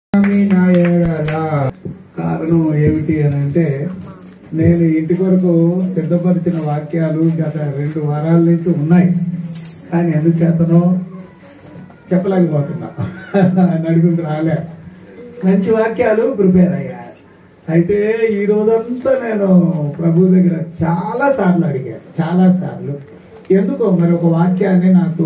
స్వామి నాయగల కారణం ఏమిటి అని అంటే నేను ఇంటి కొరకు సిద్ధపరిచిన వాక్యాలు గత రెండు వారాల నుంచి ఉన్నాయి కానీ ఎందుచేతనో చెప్పలేకపోతున్నా నడుపుకు రాలే మంచి వాక్యాలు ప్రిపేర్ అయ్యా అయితే ఈ రోజంతా నేను ప్రభు దగ్గర చాలా సార్లు అడిగాను చాలా సార్లు ఎందుకో మరి ఒక వాక్యాన్ని నాకు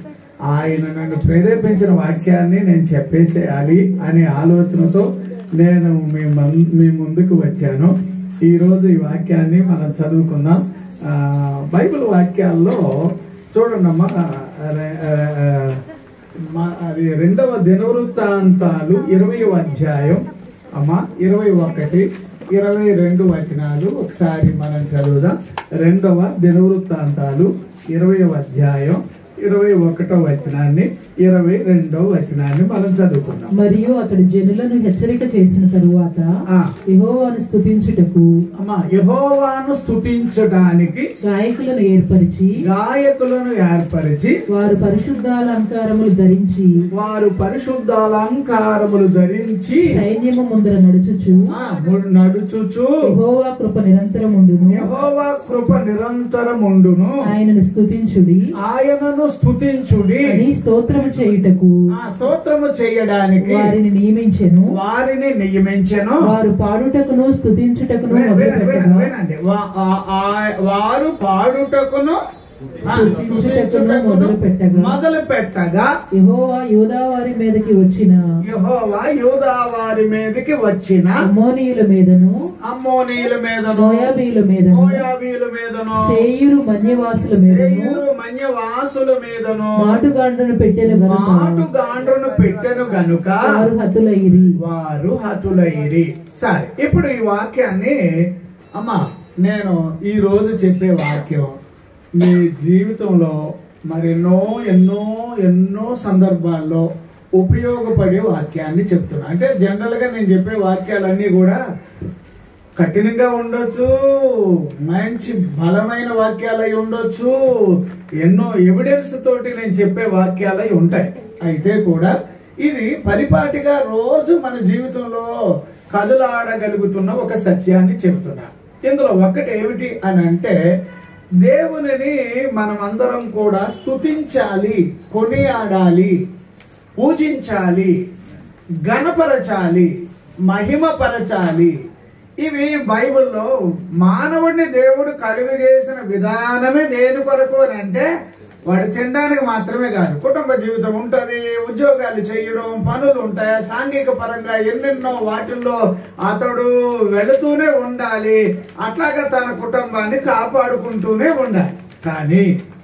ఆయన నన్ను ప్రేరేపించిన వాక్యాన్ని నేను చెప్పేసేయాలి అనే ఆలోచనతో నేను మీ మం- మీ ముందుకు వచ్చాను ఈ రోజు ఈ వాక్యాన్ని మనం చదువుకుందాం ఆ, బైబిల్ వాక్యాల్లో చూడండమ్మా రె- రె- మా- అది రెండవ దినవృత్తాంతాలు ఇరవై అధ్యాయం అమ్మా ఇరవై ఒకటి ఇరవై రెండు వచనాలు ఒకసారి మనం చదువుదాం రెండవ దినవృత్తాంతాలు ఇరవై అధ్యాయం ఇరవై ఒకటో వచనాన్ని ఇరవై రెండో వచనాన్ని మనం చదువుకుందాం మరియు అతడు జనులను హెచ్చరిక చేసిన తరువాత ఆ, యెహోవాను స్తుతించుటకు అమ్మా యహోవాను స్తుతించడానికి గాయకులను ఏర్పరిచి గాయకులను ఏర్పరిచి వారు పరిశుద్ధాలంకారములు ధరించి వారు పరిశుద్ధాలంకారములు ధరించి సైన్యము ముందర నడుచుచు ఆ, ము- నడుచుచు యెహోవా కృప నిరంతరముండును యెహోవా కృప నిరంతరముండును ఆయనను స్తుతించుడి ఆయనను స్తుతించుడి అని స్తోత్రము చేయుటకు ఆ స్తోత్రము చేయడానికి వారిని నియమించెను వారిని నియమించెను వారు పాడుటకును స్తుతించుటకును విన- విన- విన- మొదలుపెట్టగా వినండి వా- ఆ- ఆ- వారు పాడుటకును ఆ, స్తుతించుటకును స్తుతించుటకును మొదలుపెట్టగా మొదలు పెట్టగా యెహోవా యూదా వారి మీదకి వచ్చిన యెహోవా యూదా వారి మీదకి వచ్చిన అమ్మోనీయుల మీదను అమ్మోనీయుల మీదను మోయాబీల మీదను మోయాబీల మీదను సేయురు మన్యవాసుల మీదను సేయరు మన్యవాసుల మీదను మాటుగాండ్రను పెట్టెను గనుక మాటు గాండ్రును పెట్టెను గనుక వారు హతులైరి వారు హతులైరి సరే ఇప్పుడు ఈ వాక్యాన్ని అమ్మా నేను ఈ రోజు చెప్పే వాక్యం మీ జీవితంలో మరెన్నో ఎన్నో ఎన్నో సందర్భాల్లో ఉపయోగపడే వాక్యాన్ని చెప్తున్నా అంటే జనరల్గా నేను చెప్పే వాక్యాలన్నీ కూడా కఠినంగా ఉండొచ్చు మంచి బలమైన వాక్యాలు అయి ఉండొచ్చు ఎన్నో ఎవిడెన్స్ తోటి నేను చెప్పే వాక్యాలు అయి ఉంటాయి అయితే కూడా ఇది పరిపాటిగా రోజు మన జీవితంలో కదులాడగలుగుతున్న ఒక సత్యాన్ని చెబుతున్నా ఇందులో ఒక్కటి ఏమిటి అని అంటే దేవునిని మనం అందరం కూడా స్తుతించాలి కొనియాడాలి పూజించాలి గణపరచాలి మహిమపరచాలి ఇవి బైబిల్లో మానవుడిని దేవుడు కలుగు చేసిన విధానమే దేని కొరకు అని అంటే వాడు తినడానికి మాత్రమే కాదు కుటుంబ జీవితం ఉంటుంది ఉద్యోగాలు చేయడం పనులు ఉంటాయి సాంఘిక పరంగా ఎన్నెన్నో వాటిల్లో అతడు వెళుతూనే ఉండాలి అట్లాగా తన కుటుంబాన్ని కాపాడుకుంటూనే ఉండాలి కానీ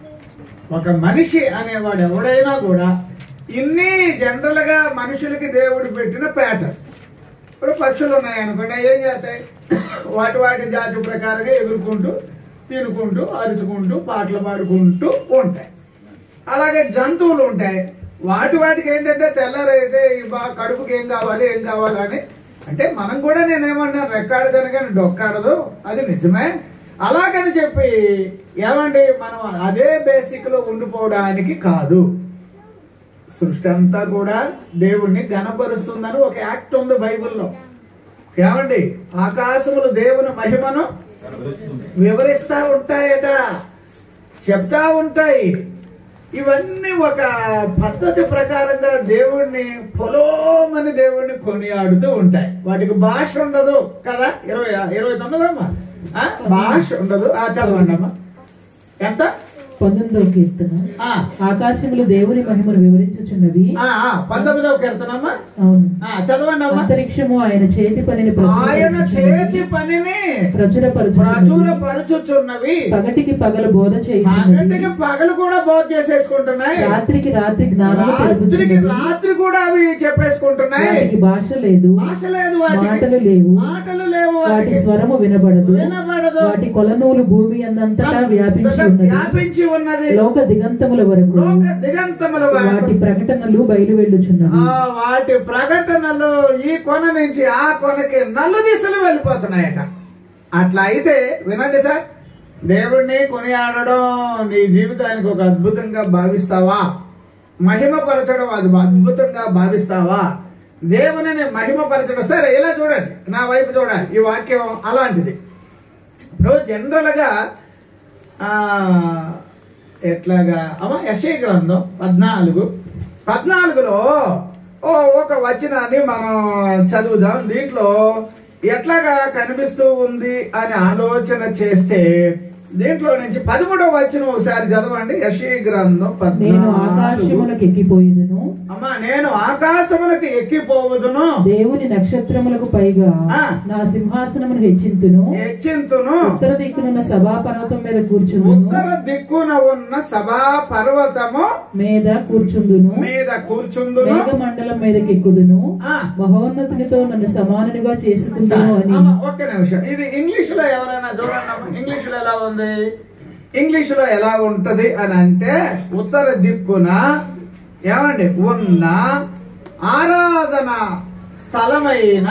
ఒక మనిషి అనేవాడు ఎవడైనా కూడా ఇన్ని జనరల్ గా మనుషులకి దేవుడు పెట్టిన ప్యాటర్న్ ఇప్పుడు పక్షులు ఉన్నాయనుకోండి ఏం చేస్తాయి వాటి వాటి జాతి ప్రకారంగా ఎగురుకుంటూ తినుకుంటూ అరుచుకుంటూ పాటలు పాడుకుంటూ ఉంటాయి అలాగే జంతువులు ఉంటాయి వాటి వాటికి ఏంటంటే తెల్లారైతే బా కడుపుకి ఏం కావాలి ఏం కావాలని అంటే మనం కూడా నేనేమన్నా రెక్కాడదని కానీ డొక్కాడదు అది నిజమే అలాగని చెప్పి ఏమండి మనం అదే బేసిక్ లో ఉండిపోవడానికి కాదు సృష్టి అంతా కూడా దేవుణ్ణి గణపరుస్తుందని ఒక యాక్ట్ ఉంది బైబిల్లో ఏమండి ఆకాశములు దేవుని మహిమను వివరిస్తా ఉంటాయట చెప్తా ఉంటాయి ఇవన్నీ ఒక పద్ధతి ప్రకారంగా దేవుణ్ణి పొలోమని దేవుణ్ణి కొనియాడుతూ ఉంటాయి వాటికి భాష ఉండదు కదా ఇరవై ఇరవై తొమ్మిదమ్మా ఆ? భాష ఉండదు ఆ చదవండి అమ్మా ఎంత పంతొమ్మిదవ కీర్తన ఆ, ఆకాశములు దేవుని మహిమను వివరించుచున్నవి ఆ, ఆ, పంతొమ్మిదవ కీర్తనమ్మా అవును ఆ, చదవండి అమ్మా అంతరిక్షము ఆయన చేతి పనిని ఆయన చేతి పనిని ప్రచురపరచుచున్నది ప్రచురపరచుచున్నవి పగటికి పగలు బోధ చేయుచున్నది పగటికి పగలు కూడా బోధ చేసేసుకుంటున్నాయి రాత్రికి రాత్రి జ్ఞానము రాత్రికి తెలుపుచున్నది రాత్రి కూడా అవి చెప్పేసుకుంటున్నాయి వాటికి భాష లేదు భాష లేదు వాటికి మాటలు లేవు మాటలు లేవు వాటి వాటికి స్వరము వినబడదు వినబడదు వాటి కొలనూలు భూమి అందంతటా వ్యాపించి ఉన్నది వ్యాపించి ఉన్నది లోక దిగంతముల వరకు లోక దిగంతముల వరకు వాటి ప్రకటనలు బయలు వెళ్ళుచున్నవి ఆ వాటి ప్రకటనలు ఈ కొన నుంచి ఆ కొనకి నల్లు దిశలు వెళ్ళిపోతున్నాయట అట్లా అయితే వినండి సార్ దేవుణ్ణి కొనియాడడం నీ జీవితానికి ఒక అద్భుతంగా భావిస్తావా మహిమపరచడం అది అద్భుతంగా భావిస్తావా దేవునిని మహిమపరచడం సరే ఇలా చూడండి నా వైపు చూడాలి ఈ వాక్యం అలాంటిది ఇప్పుడు జనరల్గా ఆ, ఎట్లాగా అమ్మ యశయ గ్రంథం పద్నాలుగు పద్నాలుగులో ఓ ఒక వచనాన్ని మనం చదువుదాం దీంట్లో ఎట్లాగా కనిపిస్తూ ఉంది అని ఆలోచన చేస్తే దీంట్లో నుంచి పదమూడవ వచనం ఒకసారి చదవండి యశయ గ్రంథం నేను పద్నాలుగు ఆకాశములకు ఎక్కిపోయిందును అమ్మా నేను ఆకాశములకు ఎక్కిపోవదును దేవుని నక్షత్రములకు పైగా ఆ. నా సింహాసనమును హెచ్చింతును హెచ్చింతును ఉత్తర దిక్కునున్న సభా పర్వతం మీద కూర్చుందును ఉత్తర దిక్కున ఉన్న సభా పర్వతము మీద కూర్చుందును మీద కూర్చుందును మేఘమండలం మీదకి ఎక్కుదును ఆ, మహోన్నతునితో నన్ను సమానునిగా చేసుకుందును అని అమ్మ, ఒక్క నిమిషం ఇది ఇంగ్లీష్ లో ఎవరైనా చూడండి అమ్మ. ఇంగ్లీష్ లో ఎలా ఉంది ఇంగ్లీష్ లో ఎలా ఉంటది అని అంటే ఉత్తర దిక్కున ఏమండి ఉన్న ఆరాధన స్థలమైన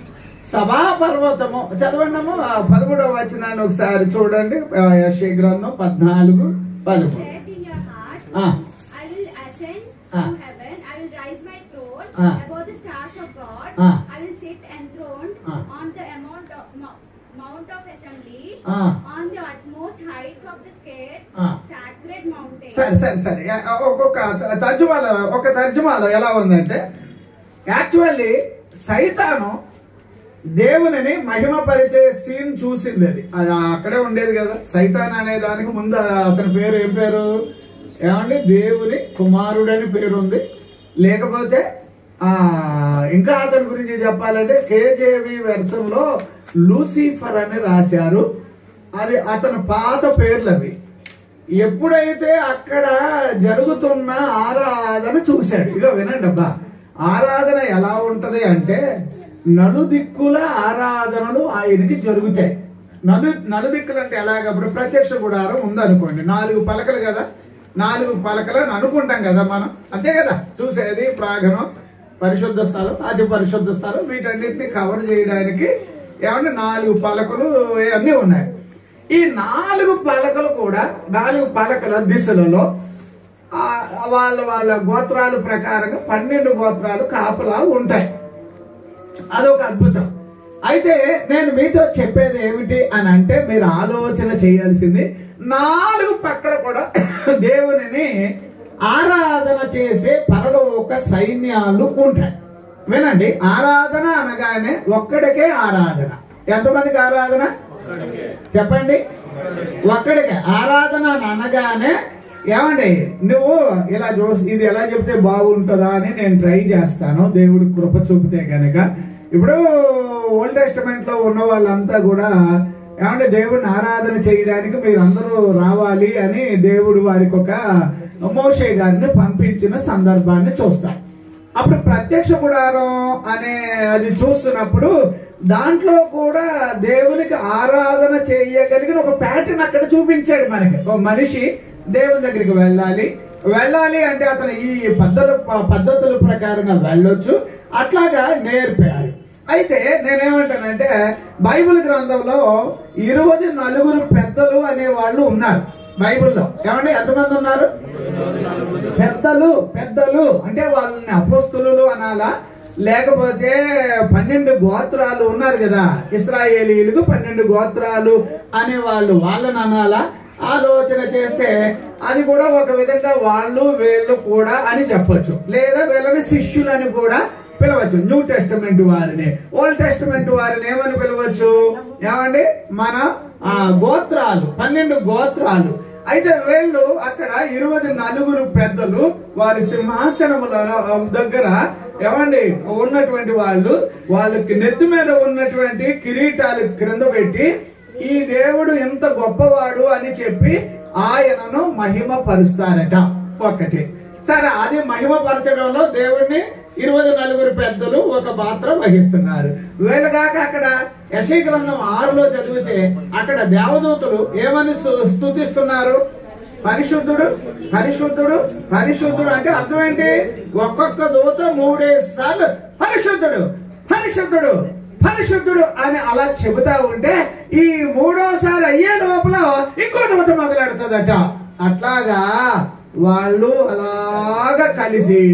సభా పర్వతము చదవండి అమ్మ ఆ పదమూడవ వచనాన్ని ఒకసారి చూడండి ఆ, యెషయా గ్రంథం పద్నాలుగు పదమూడు said in your heart, ఆ, I will ascend Ah. to heaven, I will rise my throne Ah. above the stars of God, Ah. I will sit enthroned Ah. on the amount of, mou- mount of assembly, ఆ. on the utmost heights of the scared, Ah. sacred mountain. సరే సరే సరే yeah- ఒక్కొక్క తర్జుమాలో ఒక తర్జుమాలో ఎలా ఉందంటే actually సైతాను దేవునిని మహిమపరిచే సీన్ చూసింది అది అది అక్కడే ఉండేది కదా సైతాన్ అనే దానికి ముందు అతని పేరు ఏం పేరు ఏమండి దేవుని కుమారుడని పేరు ఉంది లేకపోతే ఆ ఇంకా అతని గురించి చెప్పాలంటే కేజేవి వెర్సంలో లూసిఫర్ అని రాశారు అది అతని పాత పేర్లు అవి ఎప్పుడైతే అక్కడ జరుగుతున్న ఆరాధన చూశాడు ఇక వినండి అబ్బా ఆరాధన ఎలా ఉంటది అంటే నలుదిక్కుల ఆరాధనలు ఆయనకి జరుగుతాయి నలు నలుదిక్కులు అంటే ఎలాగప్పుడు ప్రత్యక్ష గుడారం ఉందనుకోండి నాలుగు పలకలు కదా నాలుగు పలకలు అని అనుకుంటాం కదా మనం అంతే కదా చూసేది ప్రాగణం పరిశుద్ధ స్థలం అతి పరిశుద్ధ స్థలం వీటన్నిటిని కవర్ చేయడానికి ఏమంటే నాలుగు పలకలు అన్నీ ఉన్నాయి ఈ నాలుగు పలకలు కూడా నాలుగు పలకల దిశలలో ఆ వాళ్ళ వాళ్ళ గోత్రాల ప్రకారంగా పన్నెండు గోత్రాలు కాపలా ఉంటాయి అదొక అద్భుతం అయితే నేను మీతో చెప్పేది ఏమిటి అని అంటే మీరు ఆలోచన చేయాల్సింది నాలుగు పక్కల కూడా దేవునిని ఆరాధన చేసే పరలోక సైన్యాలు ఉంటాయి వినండి ఆరాధన అనగానే ఒక్కడికే ఆరాధన ఎంతమందికి ఆరాధన చెప్పండి ఒక్కడికే ఆరాధన అని అనగానే ఏమండి నువ్వు ఇలా చూ ఇది ఎలా చెప్తే బాగుంటుందా అని నేను ట్రై చేస్తాను దేవుడు కృప చూపితే కనుక ఇప్పుడు ఓల్డ్ టెస్టమెంట్ లో ఉన్న వాళ్ళంతా కూడా ఏమంటే దేవుడిని ఆరాధన చేయడానికి మీరు అందరూ రావాలి అని దేవుడు వారికి ఒక మోషే గారిని పంపించిన సందర్భాన్ని చూస్తాం అప్పుడు ప్రత్యక్ష గుడారం అనే అది చూస్తున్నప్పుడు దాంట్లో కూడా దేవునికి ఆరాధన చేయగలిగిన ఒక ప్యాటర్న్ అక్కడ చూపించాడు మనకి ఒక మనిషి దేవుని దగ్గరికి వెళ్ళాలి వెళ్ళాలి అంటే అతను ఈ పద్ధతుల పద్ధతుల ప్రకారంగా వెళ్ళొచ్చు అట్లాగా నేర్పారు అయితే నేనేమంటానంటే బైబిల్ గ్రంథంలో ఇరవై నలుగురు పెద్దలు అనే వాళ్ళు ఉన్నారు బైబిల్లో ఏమండి ఎంతమంది ఉన్నారు పెద్దలు పెద్దలు అంటే వాళ్ళని అపోస్తులు అనాలా లేకపోతే పన్నెండు గోత్రాలు ఉన్నారు కదా ఇస్రాయేలీలకు పన్నెండు గోత్రాలు అనే వాళ్ళు వాళ్ళని అనాలా ఆలోచన చేస్తే అది కూడా ఒక విధంగా వాళ్ళు వీళ్ళు కూడా అని చెప్పొచ్చు లేదా వీళ్ళని శిష్యులని కూడా పిలవచ్చు న్యూ టెస్టమెంట్ వారిని ఓల్డ్ టెస్టమెంట్ వారిని ఏమని పిలవచ్చు ఏమండి మన ఆ, గోత్రాలు పన్నెండు గోత్రాలు అయితే వీళ్ళు అక్కడ ఇరవై నలుగురు పెద్దలు వారి సింహాసనముల దగ్గర ఏమండి ఉన్నటువంటి వాళ్ళు వాళ్ళకి నెత్తి మీద ఉన్నటువంటి కిరీటాలు క్రింద పెట్టి ఈ దేవుడు ఎంత గొప్పవాడు అని చెప్పి ఆయనను మహిమ పరుస్తారట ఒకటి సరే అది మహిమ పరచడంలో దేవుడిని ఇరవై నలుగురు పెద్దలు ఒక పాత్ర వహిస్తున్నారు వీళ్ళగాక అక్కడ యశీ గ్రంథం ఆరులో చదివితే అక్కడ దేవదూతలు ఏమని స్తు- స్తుతిస్తున్నారు పరిశుద్ధుడు పరిశుద్ధుడు పరిశుద్ధుడు అంటే అర్థం ఏంటి ఒక్కొక్క దూత మూడేసి సార్లు పరిశుద్ధుడు పరిశుద్ధుడు పరిశుద్ధుడు అని అలా చెబుతా ఉంటే ఈ మూడోసారి అయ్యే లోపల ఇంకో దూత మొదలెడుతుందట అట్లాగా వాళ్ళు అలాగా కలిసి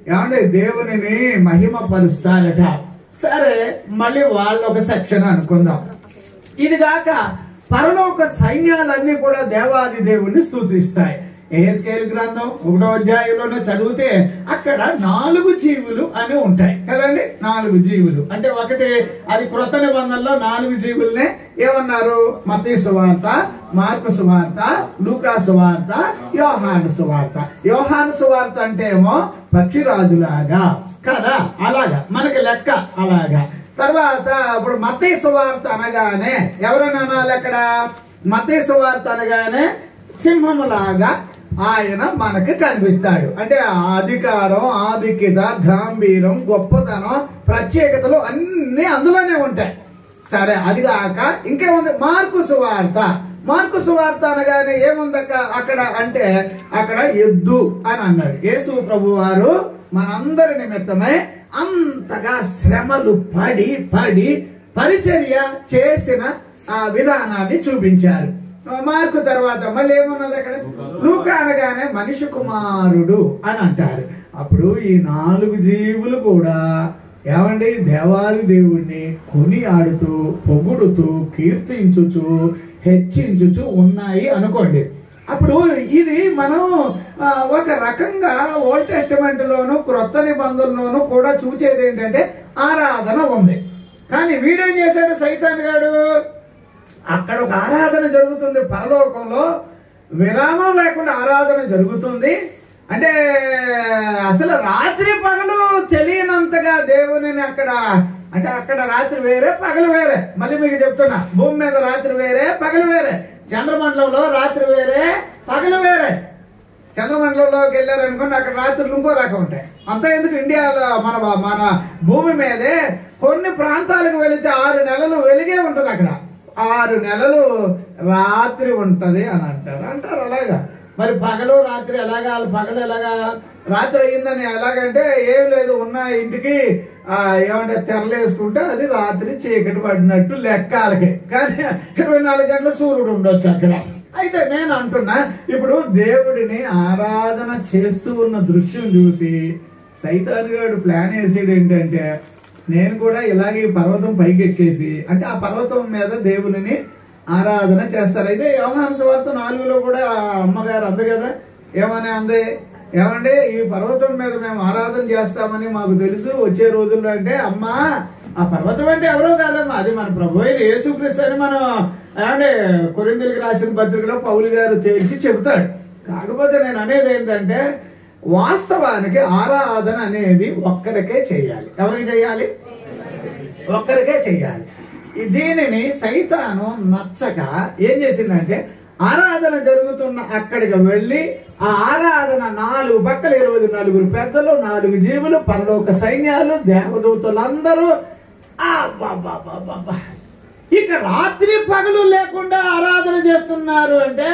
ఏమంటే దేవునిని మహిమ పరుస్తారట సరే మళ్ళీ వాళ్ళు ఒక సెక్షన్ అనుకుందాం ఇది కాక పరలోక సైన్యాలన్నీ కూడా దేవాది దేవుణ్ణి స్తుతిస్తాయి ఏహెస్కేల్ గ్రంథం ఒకటో అధ్యాయంలోనే చదివితే అక్కడ నాలుగు జీవులు అని ఉంటాయి కదండి నాలుగు జీవులు అంటే ఒకటి అది క్రొత్త నిబంధనలో నాలుగు జీవుల్నే ఏమన్నారు మతీ సువార్త మార్కు సువార్త లూకా సువార్త యోహాను సువార్త యోహాను సువార్త అంటే ఏమో పక్షిరాజులాగా కదా అలాగా మనకి లెక్క అలాగా తర్వాత ఇప్పుడు మతీ సువార్త అనగానే ఎవరైనా అనాలి అక్కడ మతీ సువార్త అనగానే సింహములాగా ఆయన మనకు కనిపిస్తాడు అంటే అధికారం ఆధిక్యత గాంభీరం గొప్పతనం ప్రత్యేకతలు అన్ని అందులోనే ఉంటాయి సరే అది కాక ఇంకేముంది మార్కు సువార్త మార్కు సువార్త అనగానే ఏముందక్క అక్కడ అంటే అక్కడ ఎద్దు అని అన్నాడు యేసు ప్రభు వారు మనందరి నిమిత్తమై అంతగా శ్రమలు పడి పడి పరిచర్య చేసిన ఆ విధానాన్ని చూపించారు మార్కు తర్వాత మళ్ళీ ఏమున్నది అక్కడ లూకా అనగానే మనిషి కుమారుడు అని అంటారు అప్పుడు ఈ నాలుగు జీవులు కూడా ఏమండి దేవాది దేవుణ్ణి కొని ఆడుతూ పొగుడుతూ కీర్తించుచు హెచ్చించుచు ఉన్నాయి అనుకోండి అప్పుడు ఇది మనం ఆ, ఒక రకంగా ఓల్డ్ టెస్టిమెంట్ లోను క్రొత్త నిబంధనలోను కూడా చూసేది ఏంటంటే ఆరాధన ఉంది కానీ వీడేం చేశాడు సైతాన్ గాడు అక్కడ ఒక ఆరాధన జరుగుతుంది పరలోకంలో విరామం లేకుండా ఆరాధన జరుగుతుంది అంటే అసలు రాత్రి పగలు తెలియనంతగా దేవునిని అక్కడ అంటే అక్కడ రాత్రి వేరే పగలు వేరే మళ్ళీ మీకు చెప్తున్నా భూమి మీద రాత్రి వేరే పగలు వేరే చంద్రమండలంలో రాత్రి వేరే పగలు వేరే చంద్రమండలంలోకి వెళ్ళారనుకోండి అక్కడ రాత్రులు ఇంకో రకం ఉంటాయి అంతా ఎందుకు ఇండియాలో మన మన భూమి మీదే కొన్ని ప్రాంతాలకు వెళితే ఆరు నెలలు వెలిగే ఉంటది అక్కడ ఆరు నెలలు రాత్రి ఉంటది అని అంటారు అంటారు అలాగా మరి పగలు రాత్రి ఎలాగా పగలు ఎలాగా రాత్రి అయ్యిందని ఎలాగంటే ఏం లేదు ఉన్న ఇంటికి ఆ, ఏమంటే తెరలేసుకుంటే అది రాత్రి చీకటి పడినట్టు లెక్కాలకి కానీ ఇరవై నాలుగు గంటల సూర్యుడు ఉండొచ్చు అక్కడ అయితే నేను అంటున్నా ఇప్పుడు దేవుడిని ఆరాధన చేస్తూ ఉన్న దృశ్యం చూసి సైతాన్ గారు ప్లాన్ వేసేది ఏంటంటే నేను కూడా ఇలాగే ఈ పర్వతం పైకి ఎక్కేసి అంటే ఆ పర్వతం మీద దేవునిని ఆరాధన చేస్తారు అయితే యోహాను సువార్త నాలుగులో కూడా ఆ అమ్మగారు అంది కదా ఏమని అంది ఏమంటే ఈ పర్వతం మీద మేము ఆరాధన చేస్తామని మాకు తెలుసు వచ్చే రోజుల్లో అంటే అమ్మా ఆ పర్వతం అంటే ఎవరో కాదమ్మా అది మన ప్రభు అయిన యేసుక్రీస్తు అని మనం ఏమంటే కొరిందులకి రాసిన పత్రికలో పౌలు గారు తేల్చి చెబుతాడు కాకపోతే నేను అనేది ఏంటంటే వాస్తవానికి ఆరాధన అనేది ఒక్కరికే చేయాలి ఎవరికి చేయాలి ఒక్కరికే చెయ్యాలి ఈ దీనిని సైతాను నచ్చక ఏం చేసిందంటే ఆరాధన జరుగుతున్న అక్కడికి వెళ్ళి ఆ ఆరాధన నాలుగు పక్కల ఇరవై నలుగురు పెద్దలు నాలుగు జీవులు పరలోక సైన్యాలు దేవదూతలందరూ అబ్బబ్బబ్బబ్బబ్బ. ఇక రాత్రి పగలు లేకుండా ఆరాధన చేస్తున్నారు అంటే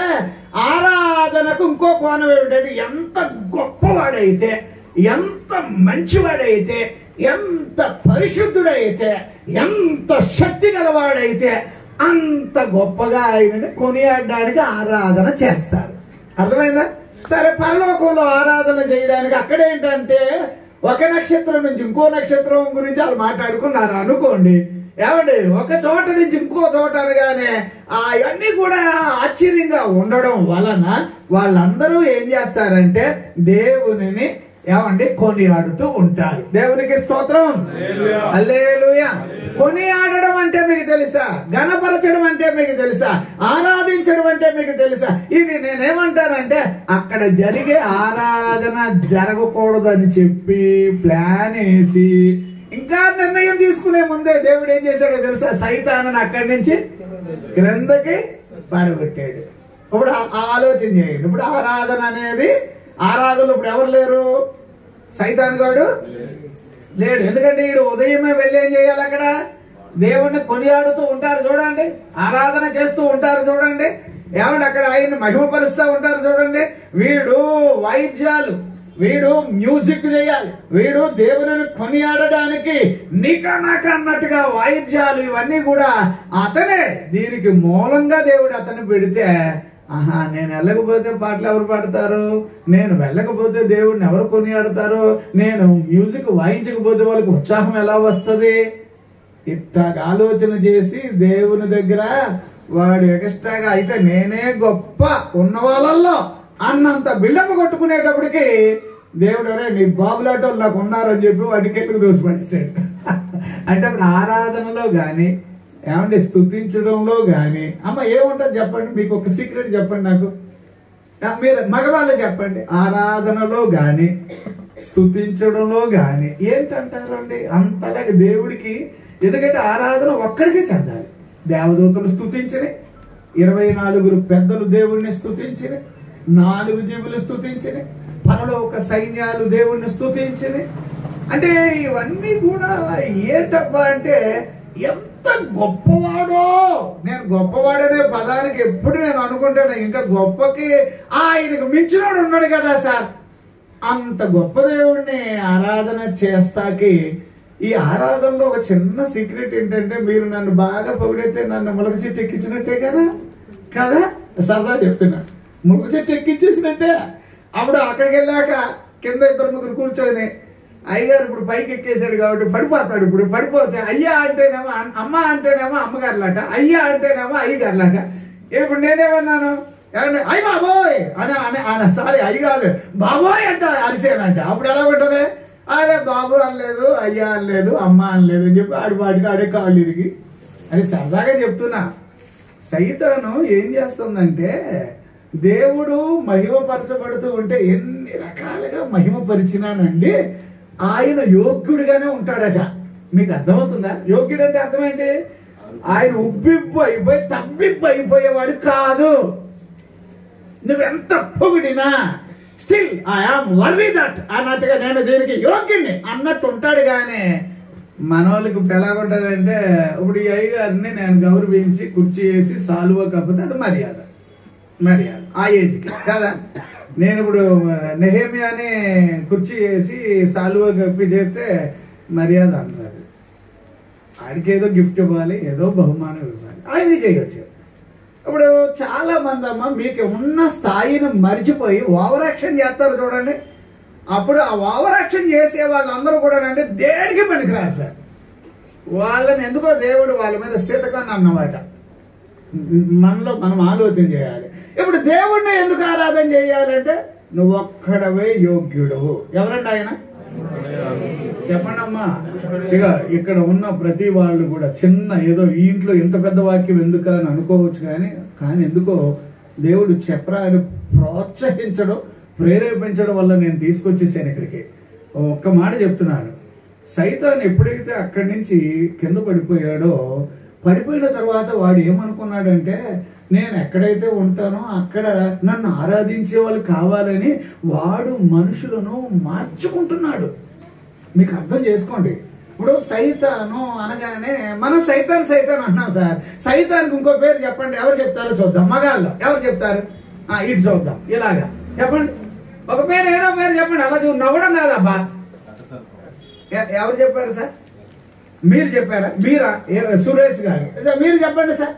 ఆరాధనకు ఇంకో కోణం ఏమిటంటే ఎంత గొప్పవాడైతే ఎంత మంచివాడైతే ఎంత పరిశుద్ధుడైతే ఎంత శక్తి గలవాడైతే అంత గొప్పగా ఆయనని కొనియాడడానికి ఆరాధన చేస్తారు అర్థమైందా సరే పరలోకంలో ఆరాధన చేయడానికి అక్కడేంటంటే ఒక నక్షత్రం నుంచి ఇంకో నక్షత్రం గురించి వాళ్ళు మాట్లాడుకున్నారు అనుకోండి ఏమండి ఒక చోట నుంచి ఇంకో చోట అనగానే అవన్నీ కూడా ఆశ్చర్యంగా ఉండడం వలన వాళ్ళందరూ ఏం చేస్తారంటే దేవునిని ఏమండి కొనియాడుతూ ఉంటారు దేవునికి స్తోత్రం హల్లెలూయా కొనియాడడం అంటే మీకు తెలుసా గణపరచడం అంటే మీకు తెలుసా ఆరాధించడం అంటే మీకు తెలుసా ఇది నేనేమంటానంటే అక్కడ జరిగే ఆరాధన జరగకూడదని చెప్పి ప్లాన్ వేసి ఇంకా నిర్ణయం తీసుకునే ముందే దేవుడు ఏం చేశాడో తెలుసా సైతానని అక్కడి నుంచి క్రిందకి పడగొట్టాడు ఇప్పుడు ఆ- ఆ ఆలోచన చేయండి ఇప్పుడు ఆరాధన అనేది ఆరాధనలు ఇప్పుడు ఎవరు లేరు సైతాన్ గాడు లేడు ఎందుకంటే వీడు ఉదయమే వెళ్ళి ఏం చేయాలి అక్కడ దేవుణ్ణి కొనియాడుతూ ఉంటారు చూడండి ఆరాధన చేస్తూ ఉంటారు చూడండి ఏమంటే అక్కడ ఆయన్ని మహిమపరుస్తూ ఉంటారు చూడండి వీడు వాయిద్యాలు వీడు మ్యూజిక్ చేయాలి వీడు దేవుని కొనియాడడానికి నీక నాక అన్నట్టుగా వాయిద్యాలు ఇవన్నీ కూడా అతనే దీనికి మూలంగా దేవుడు అతను పెడితే ఆహా నేను వెళ్ళకపోతే పాటలు ఎవరు పాడతారు నేను వెళ్ళకపోతే దేవుడిని ఎవరు కొనియాడతారు నేను మ్యూజిక్ వాయించకపోతే వాళ్ళకి ఉత్సాహం ఎలా వస్తుంది ఇట్టాగ ఆలోచన చేసి దేవుని దగ్గర వాడు ఎక్స్ట్రాగా అయితే నేనే గొప్ప ఉన్న వాళ్ళల్లో అన్నంత బిల్డప్ కొట్టుకునేటప్పటికి దేవుడు అరే నీ బాబులాటో నాకు ఉన్నారని చెప్పి వాడికి ఎక్కడికి దోసిపడేశాడు అంటే అప్పుడు ఆరాధనలో కానీ ఏమంటే స్థుతించడంలో కానీ అమ్మ ఏముంటుంది చెప్పండి మీకు ఒక సీక్రెట్ చెప్పండి నాకు ఆ, మీరు మగవాళ్ళు చెప్పండి ఆరాధనలో గాని స్థుతించడంలో గాని ఏంటంటారు అండి అంతగా దేవుడికి ఎందుకంటే ఆరాధన ఒక్కడికే చెందాలి దేవదూతలు స్థుతించని ఇరవై నాలుగురు పెద్దలు దేవుణ్ణి స్థుతించని నాలుగు జీవులు స్థుతించని పరలోక సైన్యాలు దేవుణ్ణి స్థుతించని అంటే ఇవన్నీ కూడా ఏంటబ్బా అంటే ఎంత గొప్పవాడో నేను గొప్పవాడనే పదానికి ఎప్పుడు నేను అనుకుంటాను ఇంకా గొప్పకి ఆయనకు మించినోడు ఉన్నాడు కదా సార్ అంత గొప్ప దేవుడిని ఆరాధన చేస్తాకి ఈ ఆరాధనలో ఒక చిన్న సీక్రెట్ ఏంటంటే మీరు నన్ను బాగా పొగిడితే నన్ను ములక చెట్టు ఎక్కించినట్టే కదా కదా సరదా చెప్తున్నా ములక చెట్టు ఎక్కించేసినట్టే అప్పుడు అక్కడికి వెళ్ళాక కింద ఇద్దరు ముగ్గురు కూర్చొని అయ్యగారు ఇప్పుడు పైకి ఎక్కేసాడు కాబట్టి పడిపోతాడు ఇప్పుడు పడిపోతే అయ్యా అంటేనేమో అన్- అమ్మ అంటేనేమో అమ్మగారులాట అయ్యా అంటేనేమో అయ్యగారులాట ఇప్పుడు నేనేమన్నాను ఏమంటే, అయ్య బాబోయ్ అని అని అని సారీ అయ్యి కాదు బాబోయ్ అంట అరిసేనంట అప్పుడు ఎలా ఉంటుంది అరే బాబు అనలేదు అయ్యా అనలేదు అమ్మ అనలేదు అని చెప్పి ఆడి వాడికి ఆడే కాళ్ళు ఇరిగి అని సరదాగా చెప్తున్నా సైతాను ఏం చేస్తుందంటే దేవుడు మహిమపరచబడుతూ ఉంటే ఎన్ని రకాలుగా మహిమపరిచినానండి ఆయన యోగ్యుడిగానే ఉంటాడట మీకు అర్థమవుతుందా యోగ్యుడు అంటే అర్థమేంటి ఆయన ఉబ్బిబ్బు అయిపోయి తబ్బిబ్బు అయిపోయేవాడు కాదు నువ్వెంత పొగిడినా స్టిల్ ఐఆమ్ వర్ది దట్ అన్నట్టుగా నేను దీనికి యోగ్యుణ్ణి అన్నట్టు ఉంటాడు కానీ మనోళ్ళకి ఇప్పుడు ఎలా ఉంటుంది అంటే ఇప్పుడు ఈ అయ్యగారిని నేను గౌరవించి కుర్చీ వేసి సాలువ కాకపోతే అది మర్యాద మర్యాద ఆ ఏజ్కి కదా నేను ఇప్పుడు నెహేమియాని కుర్చీ వేసి సాలువ కప్పి చేస్తే మర్యాద అంటారు ఆడికి ఏదో గిఫ్ట్ ఇవ్వాలి ఏదో బహుమానం ఇవ్వాలి ఆయన చేయొచ్చు ఇప్పుడు చాలా మంది అమ్మ మీకు ఉన్న స్థాయిని మర్చిపోయి ఓవర్ యాక్షన్ చేస్తారు చూడండి అప్పుడు ఆ ఓవర్ యాక్షన్ చేసే వాళ్ళందరూ కూడా అంటే దేనికి పనికిరారు సార్ వాళ్ళని ఎందుకో దేవుడు వాళ్ళ మీద శీతకాన్ని అన్నమాట మనలో మనం ఆలోచన చేయాలి ఇప్పుడు దేవుణ్ణి ఎందుకు ఆరాధన చేయాలంటే నువ్వు ఒక్కడవే యోగ్యుడు ఎవరండి ఆయన చెప్పండి అమ్మా ఇక ఇక్కడ ఉన్న ప్రతి వాళ్ళు కూడా చిన్న ఏదో ఈ ఇంట్లో ఇంత పెద్ద వాక్యం ఎందుకు అని అనుకోవచ్చు కానీ కానీ ఎందుకో దేవుడు చెప్పరా అని ప్రోత్సహించడం ప్రేరేపించడం వల్ల నేను తీసుకొచ్చేసాను ఇక్కడికి ఒక్క మాట చెప్తున్నాను సైతాన్ ఎప్పుడైతే అక్కడి నుంచి కింద పడిపోయాడో పడిపోయిన తర్వాత వాడు ఏమనుకున్నాడంటే నేను ఎక్కడైతే ఉంటానో అక్కడ నన్ను ఆరాధించే వాళ్ళు కావాలని వాడు మనుషులను మార్చుకుంటున్నాడు మీకు అర్థం చేసుకోండి ఇప్పుడు సైతాను అనగానే మనం సైతాన్ సైతాన్ అంటున్నాం సార్ సైతానికి ఇంకో పేరు చెప్పండి ఎవరు చెప్తారో చూద్దాం మగాళ్ళు ఎవరు చెప్తారు ఆ, ఇటు చూద్దాం ఇలాగా చెప్పండి ఒక పేరు ఏదో పేరు చెప్పండి అలా చూ- నవ్వడం కాదబ్బా ఎ- ఎవరు చెప్పారు సార్ మీరు చెప్పారా మీరా ఏ- సురేష్ గారు సార్ మీరు చెప్పండి సార్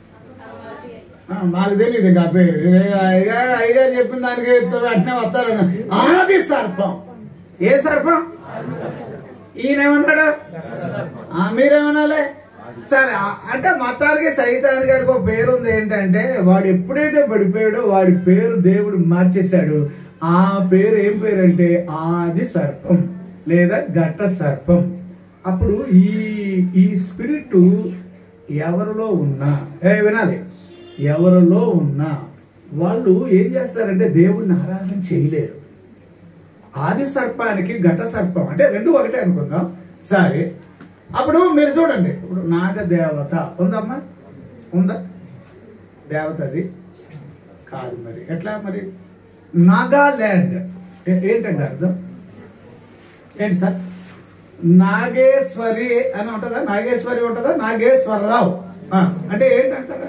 ఆ, నాకు తెలియదు ఇంకా ఆ పేరు ఏ అయ్యగారు అయ్యగారు చెప్పిన దానికి వెంటనే వస్తారు ఆది సర్పం ఏ సర్పం ఈయనేమన్నాడు ఆ, మీరేమనాలి సరే ఆ- అంటే మొత్తానికి సైతాన్ గారికి ఒక పేరు ఉంది ఏంటంటే వాడు ఎప్పుడైతే పడిపోయాడో వాడి పేరు దేవుడు మార్చేశాడు ఆ పేరు ఏం పేరు అంటే ఆది సర్పం లేదా ఘట సర్పం అప్పుడు ఈ ఈ స్పిరిట్ ఎవరిలో ఉన్నా ఏ వినాలి ఎవరిలో ఉన్నా వాళ్ళు ఏం చేస్తారంటే దేవుడిని ఆరాధన చేయలేరు ఆది సర్పానికి ఘట సర్పం అంటే రెండు ఒకటే అనుకుందాం సరే అప్పుడు మీరు చూడండి ఇప్పుడు నాగ దేవత ఉందమ్మా ఉందా దేవత అది కాదు మరి ఎట్లా మరి నాగాల్యాండ్ ఏ- ఏంటండి అర్థం ఏంటి సార్ నాగేశ్వరి అని ఉంటుందా నాగేశ్వరి ఉంటుందా నాగేశ్వరరావు ఆ, అంటే ఏంటంటారా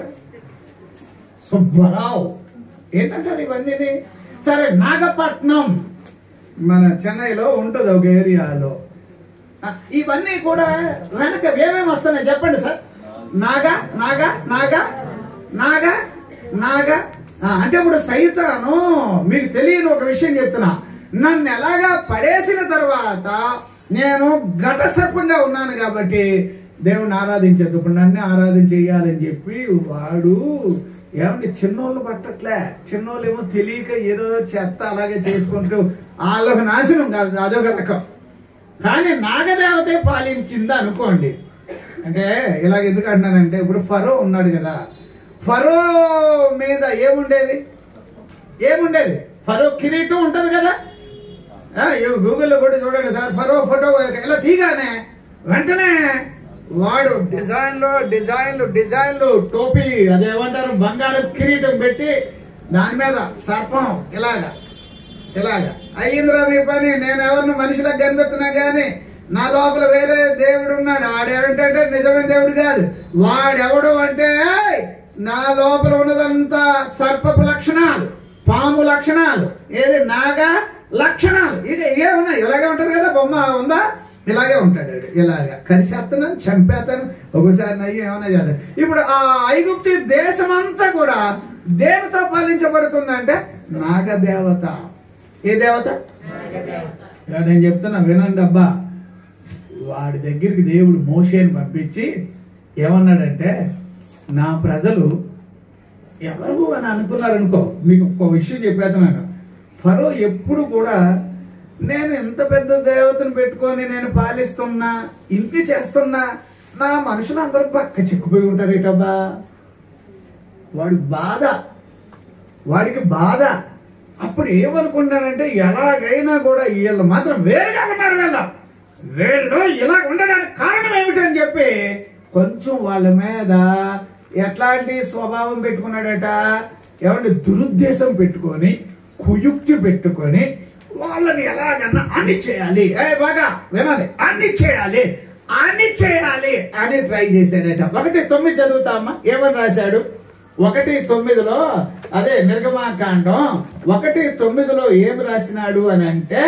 సుబ్బరావు ఏంటంటారు ఇవన్నీ సరే నాగపట్నం మన చెన్నైలో ఉంటుంది ఒక ఏరియాలో ఆ, ఇవన్నీ కూడా వెనక ఏమేమి వస్తున్నాయి చెప్పండి సార్ నాగా నాగా నాగా నాగా నాగా ఆ, అంటే ఇప్పుడు సైతాను మీకు తెలియని ఒక విషయం చెప్తున్నా నన్ను ఎలాగా పడేసిన తర్వాత నేను ఘట సర్పంగా ఉన్నాను కాబట్టి దేవుణ్ణి ఆరాధించదు ఇప్పుడు నన్ను ఆరాధించేయాలని చెప్పి వాడు ఏమంటే చిన్నోళ్ళు పట్టట్లే చిన్నోళ్ళు ఏమో తెలియక ఏదో చెత్త అలాగే చేసుకుంటూ వాళ్ళకు నాశనం కాదు అదొక రకం కానీ నాగదేవతే పాలించింది అనుకోండి అంటే ఇలాగ ఎందుకు అంటున్నానంటే ఇప్పుడు ఫరో ఉన్నాడు కదా ఫరో మీద ఏముండేది ఏముండేది ఫరో కిరీటం ఉంటుంది కదా ఆ, ఇవి గూగుల్లో కూడా చూడండి సార్ ఫరో ఫోటో ఇలా తీగానే వెంటనే వాడు డిజైన్లు డిజైన్లు డిజైన్లు టోపీ అదేమంటారు బంగారు కిరీటం పెట్టి దాని మీద సర్పం ఇలాగా ఇలాగా అయ్యిందిరా మీ పని నేను ఎవరిని మనుషులకు కనిపెడుతున్నా గానీ నా లోపల వేరే దేవుడు ఉన్నాడు ఆడేమిటంటే నిజమైన దేవుడు కాదు వాడెవడు అంటే "ఏయ్, నా లోపల ఉన్నదంతా సర్పపు లక్షణాలు పాము లక్షణాలు ఏది నాగా లక్షణాలు ఇది ఏమున్నాయి ఇలాగే ఉంటది కదా బొమ్మ ఉందా ఇలాగే ఉంటాడు వాడు. ఇలాగా కరిసేస్తాను చంపేస్తాను ఒకసారి నయ్యి ఏమన్నా చేస్తాను ఇప్పుడు ఆ ఐగుప్తి దేశమంతా కూడా దేనితో పాలించబడుతుందంటే నాగదేవత ఏ దేవత ఇలా నేను చెప్తున్నా వినండి అబ్బా వాడి దగ్గరికి దేవుడు మోషేని పంపించి ఏమన్నాడంటే నా ప్రజలు ఎవరు అని అనుకున్నారనుకో మీకు ఒక విషయం చెప్పేస్తున్నాను ఫరో ఎప్పుడు కూడా నేను ఎంత పెద్ద దేవతను పెట్టుకొని నేను పాలిస్తున్నా ఇంటి చేస్తున్నా నా మనుషులు అందరూ పక్క చిక్కుపోయి ఉంటారు ఏటబ్బా వాడి బాధ వాడికి బాధ అప్పుడు ఏమనుకున్నానంటే ఎలాగైనా కూడా వీళ్ళు మాత్రం వేరుగా ఉన్నారు వీళ్ళు వీళ్ళు ఇలా ఉండడానికి కారణం ఏమిటని చెప్పి కొంచెం వాళ్ళ మీద ఎట్లాంటి స్వభావం పెట్టుకున్నాడట ఏమంటే దురుద్దేశం పెట్టుకొని కుయుక్తి పెట్టుకొని వాళ్ళని ఎలాగన్నా అన్ని చేయాలి ఏ బాగా వినాలి అన్ని చేయాలి అన్ని చేయాలి అని ట్రై చేశాడట ఒకటి తొమ్మిది చదువుతామా ఏమని రాశాడు ఒకటి తొమ్మిదిలో అదే నిర్గమాకాండం ఒకటి తొమ్మిదిలో ఏం రాసినాడు అని అంటే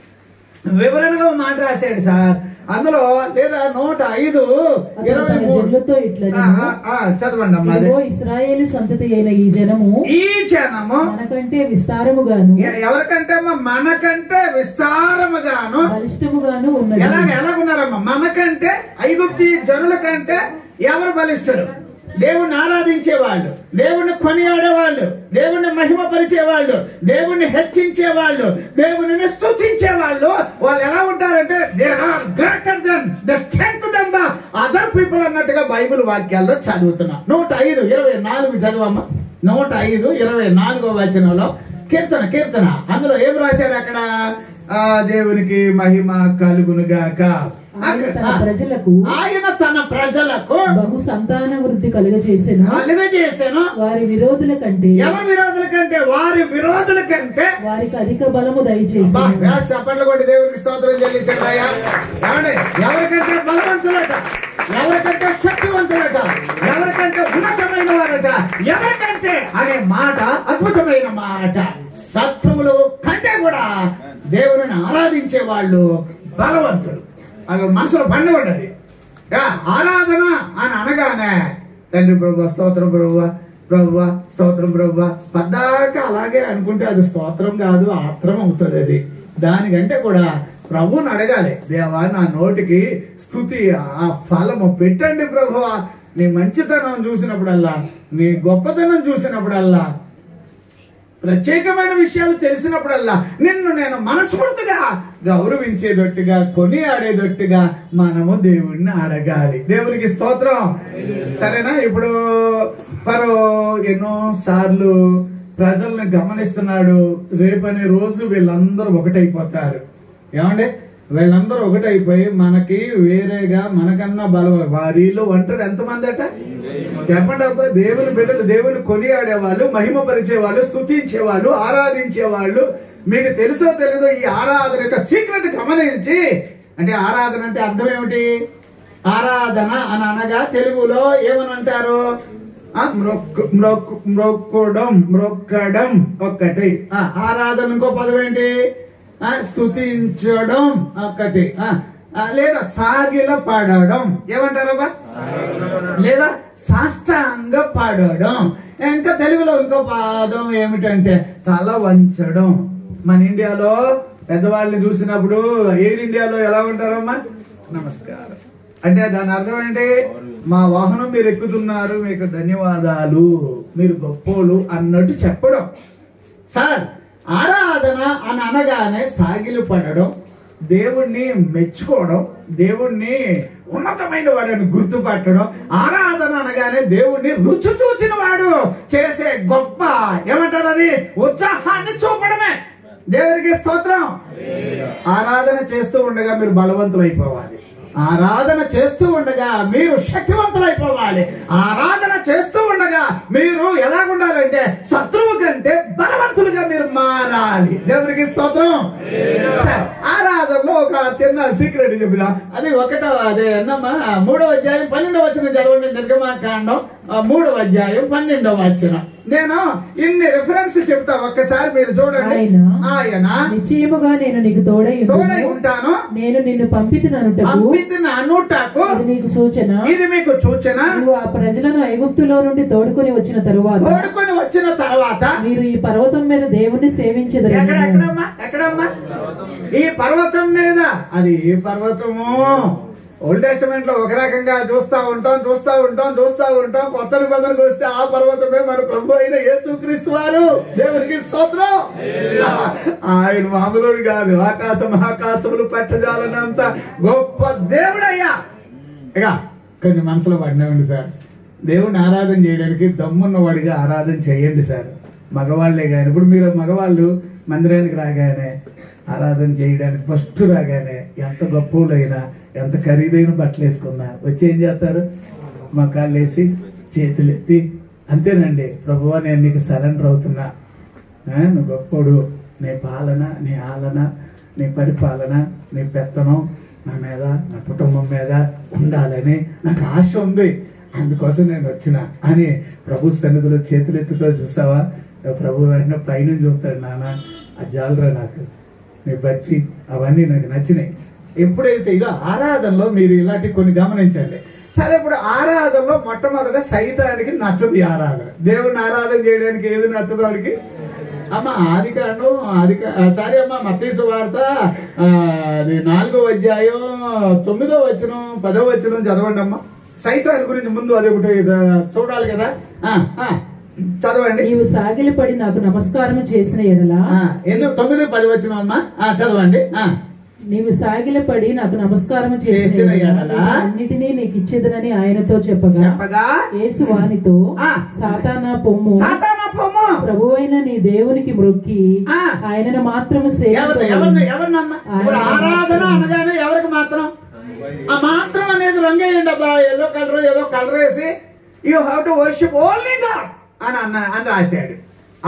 వివరణగా ఒక మాట రాశాడు సార్ అందులో లేదా నూట ఐదు అతడు ఇరవై తన మూడు జనులతో ఇట్లా ఆ, ఆ, ఆ, చదవండి అమ్మా అదే ఇదిగో ఇస్రాయేలు సంతతి అయిన ఈ జనము ఈ జనము మనకంటే విస్తారముగాను ఎ- ఎవరికంటే అమ్మా మనకంటే విస్తారముగాను బలిష్టముగాను ఉన్నది ఎలాగ ఎలాగున్నారమ్మా మనకంటే ఐగుప్తి జనుల కంటే ఎవరు బలిష్ఠులు దేవుణ్ణి ఆరాధించేవాళ్ళు దేవుణ్ణి కొనియాడేవాళ్ళు దేవుణ్ణి మహిమపరిచేవాళ్ళు దేవుణ్ణి హెచ్చించేవాళ్ళు దేవుని స్తుతించేవాళ్ళు వాళ్ళు ఎలా ఉంటారంటే they are greater then the strength then the other people అన్నట్టుగా బైబిల్ వాక్యాల్లో చదువుతున్నా నూట ఐదు ఇరవై నాలుగు చదవమ్మా నూట ఐదు ఇరవై నాలుగో వచనంలో కీర్తన కీర్తన అందులో ఏం రాశాడు అక్కడ ఆ దేవునికి మహిమ కలుగునుగాక ఆయన తన ప్రజలకు ఆయన తన ప్రజలకు బహు సంతాన వృద్ధి కలుగజేసెను కలుగజేసాను వారి విరోధుల కంటే ఎవరి విరోధుల కంటే వారి విరోధుల కంటే వారికి అధిక బలము అబ్బా, దయచేసి వ్యాస చప్పట్లు కొట్టి దేవునికి స్తోత్రం చెల్లించండి అయ్యా ఏమండి ఎవరికంటే బలవంతులట ఎవరికంటే శక్తివంతులట ఎవరికంటే ఉన్నతమైన వారట ఎవరికంటే అనే మాట అద్భుతమైన మాట శత్రువులు కంటే కూడా దేవుని ఆరాధించే వాళ్ళు బలవంతులు అవి మనసులో పండి ఉండదు యా, ఆరాధన అని అనగానే తండ్రి ప్రభు స్తోత్రం ప్రభు ప్రభు స్తోత్రం ప్రభు పద్దాక అలాగే అనుకుంటే అది స్తోత్రం కాదు ఆత్రం అవుతుంది అది దానికంటే కూడా ప్రభువుని అడగాలి దేవా నా నోటికి స్థుతి ఆ ఫలము పెట్టండి ప్రభు నీ మంచితనం చూసినప్పుడల్లా నీ గొప్పతనం చూసినప్పుడల్లా ప్రత్యేకమైన విషయాలు తెలిసినప్పుడల్లా నిన్ను నేను మనస్ఫూర్తిగా గౌరవించేటట్టుగా కొని ఆడేటట్టుగా మనము దేవుడిని అడగాలి దేవునికి స్తోత్రం సరేనా ఇప్పుడు పరో ఎన్నో సార్లు ప్రజల్ని గమనిస్తున్నాడు రేపనే రోజు వీళ్ళందరూ ఒకటైపోతారు ఏమండి వీళ్ళందరూ ఒకటైపోయి మనకి వేరేగా మనకన్నా బలం వారిలో ఒంటరి ఎంతమంది అట చెప్పండి అబ్బా దేవుని బిడ్డలు దేవుని కొనియాడేవాళ్ళు మహిమపరిచేవాళ్ళు స్తుతించేవాళ్ళు ఆరాధించేవాళ్ళు మీకు తెలుసో తెలియదో ఈ ఆరాధన యొక్క సీక్రెట్ గమనించి అంటే ఆరాధన అంటే అర్థం ఏమిటి ఆరాధన అని అనగా తెలుగులో ఏమని అంటారు ఆ, మ్రొక్కు మ్రొక్కు మ్రొక్కడం మ్రొక్కడం ఒక్కటి ఆ, ఆరాధన ఇంకో పదం ఏంటి ఆ, స్తుతించడం ఒకటి ఆ, ఆ, లేదా సాగిల పాడడం ఏమంటారబ్బా లేదా సాష్టాంగ పాడడం ఇంకా తెలుగులో ఇంకో పదం ఏమిటంటే తల వంచడం మన ఇండియాలో పెద్దవాళ్ళని చూసినప్పుడు ఎయిర్ ఇండియాలో ఎలా ఉంటారమ్మా నమస్కారం అంటే దాని అర్థం ఏంటి మా వాహనం మీరు ఎక్కుతున్నారు మీకు ధన్యవాదాలు మీరు గొప్పోళ్ళు అన్నట్టు చెప్పడం సార్ ఆరాధన అని అనగానే సాగిలు పడడం దేవుణ్ణి మెచ్చుకోవడం దేవుణ్ణి ఉన్నతమైన వాడని గుర్తుపట్టడం ఆరాధన అనగానే దేవుణ్ణి రుచి చూచిన వాడు చేసే గొప్ప ఏమంటారు అది ఉత్సాహాన్ని చూపడమే దేవునికి స్తోత్రం ఆరాధన చేస్తూ ఉండగా మీరు బలవంతులైపోవాలి ఆరాధన చేస్తూ ఉండగా మీరు శక్తివంతులైపోవాలి ఆరాధన చేస్తూ ఉండగా మీరు ఎలా ఉండాలంటే శత్రువు కంటే బలవంతులుగా మీరు మారాలి దేవునికి స్తోత్రం సరే, ఆరాధనలో ఒక చిన్న సీక్రెట్ చెబుదాం అది ఒకటో అదే అన్నమ్మా మూడవ అధ్యాయం పన్నెండవ వచ్చిన చదవండి నిర్గమాకాండం ఆ, మూడవ అధ్యాయం పన్నెండవ వచ్చిన నేను ఇన్ని రిఫరెన్స్ చెప్తా ఒక్కసారి మీరు చూడండి ఆయన ఆయన నిశ్చయముగా నేను నీకు తోడై ఉందును. తోడై ఉంటాను నేను నిన్ను పంపితుననుటకు పంపిన అనుటకు అది నీకు సూచన ఇది మీకు సూచన నువ్వు ఆ ప్రజలను ఐగుప్తులో నుండి తోడుకొని వచ్చిన తరువాత తోడుకొని వచ్చిన తర్వాత మీరు ఈ పర్వతం మీద దేవుణ్ణి సేవించదరు ఎక్కడ ఎక్కడమ్మా ఎక్కడమ్మా ఈ పర్వతం మీద అది ఏ పర్వతము ఓల్డ్ టెస్టమెంట్ లో ఒక రకంగా చూస్తా ఉంటాం చూస్తా ఉంటాం చూస్తా ఉంటాం కొత్త నిబంధనకు వస్తే ఆ పర్వతమే మన ప్రభు అయిన యేసుక్రీస్తు వారు దేవునికి స్తోత్రం ఆయన మామూలుడు కాదు ఆకాశ మహాకాశములు పెట్టజాలనంత గొప్ప దేవుడయ్యా ఇక కొన్ని మనసులో పడినామండి సార్ దేవుడిని ఆరాధన చేయడానికి దమ్మున్నవాడిగా ఆరాధన చేయండి సార్ మగవాళ్ళే కానీ ఇప్పుడు మీరు మగవాళ్ళు మందిరానికి రాగానే ఆరాధన చేయడానికి ఫస్ట్ రాగానే ఎంత గొప్పలైనా ఎంత ఖరీదైన బట్టలు వేసుకున్నా వచ్చి ఏం చేస్తారు మకాళ్ళు వేసి చేతులు ఎత్తి అంతేనండి ప్రభువా నేను నీకు సరెండర్ అవుతున్నా ఆ, నువ్వు గొప్పోడు నీ పాలన నీ ఆలన నీ పరిపాలన నీ పెత్తనం నా మీద నా కుటుంబం మీద ఉండాలని నాకు ఆశ ఉంది అందుకోసం నేను వచ్చిన అని ప్రభు సన్నిధిలో చేతులు ఎత్తుతో చూసావా ప్రభు వెంటనే పైన చూస్తాడు నాన్న అది జాలరా నాకు నీ భక్తి అవన్నీ నాకు నచ్చినాయి ఎప్పుడైతే ఇక ఆరాధనలో మీరు ఇలాంటి కొన్ని గమనించండి సరే ఇప్పుడు ఆరాధనలో మొట్టమొదట సైతానికి నచ్చదు ఈ ఆరాధన దేవుని ఆరాధన చేయడానికి ఏది నచ్చదు వాడికి అమ్మ ఆది కాండం ఆది సారీ అమ్మ మత్తీసు వార్త ఆ, అది నాలుగో అధ్యాయం తొమ్మిదో వచనం పదో వచనం చదవండి అమ్మ సైతాన్ గురించి ముందు అది ఒకటి ఆ, చూడాలి కదా ఆ, ఆ, చదవండి నీవు సాగిలపడి నాకు నమస్కారం చేసిన ఎడల ఆ, ఎన్నో తొమ్మిది పది వచనం అమ్మా ఆ, చదవండి ఆ. నీవు సాగిలపడి నాకు నమస్కారం చేసిన చేసిన ఎడల ఎడల అన్నిటినీ నీకు ఇచ్చేదనని ఆయనతో చెప్పగా చెప్పగా యేసు వానితో ఆ. సాతానా పొమ్ము సాతాన పొమ్ము ప్రభువైన నీ దేవునికి మ్రొక్కి ఆ. ఆయనను మాత్రము ఎవరిని ఎవరిని ఎవరినమ్మా ఇప్పుడు ఆరాధన అనగానే ఎవరికి మాత్రం ఆ మాత్రం అనేది రంగేయండి అబ్బా ఏదో కలర్ ఏదో కలర్ వేసి you have to worship only God అని అన్న అని రాశాడు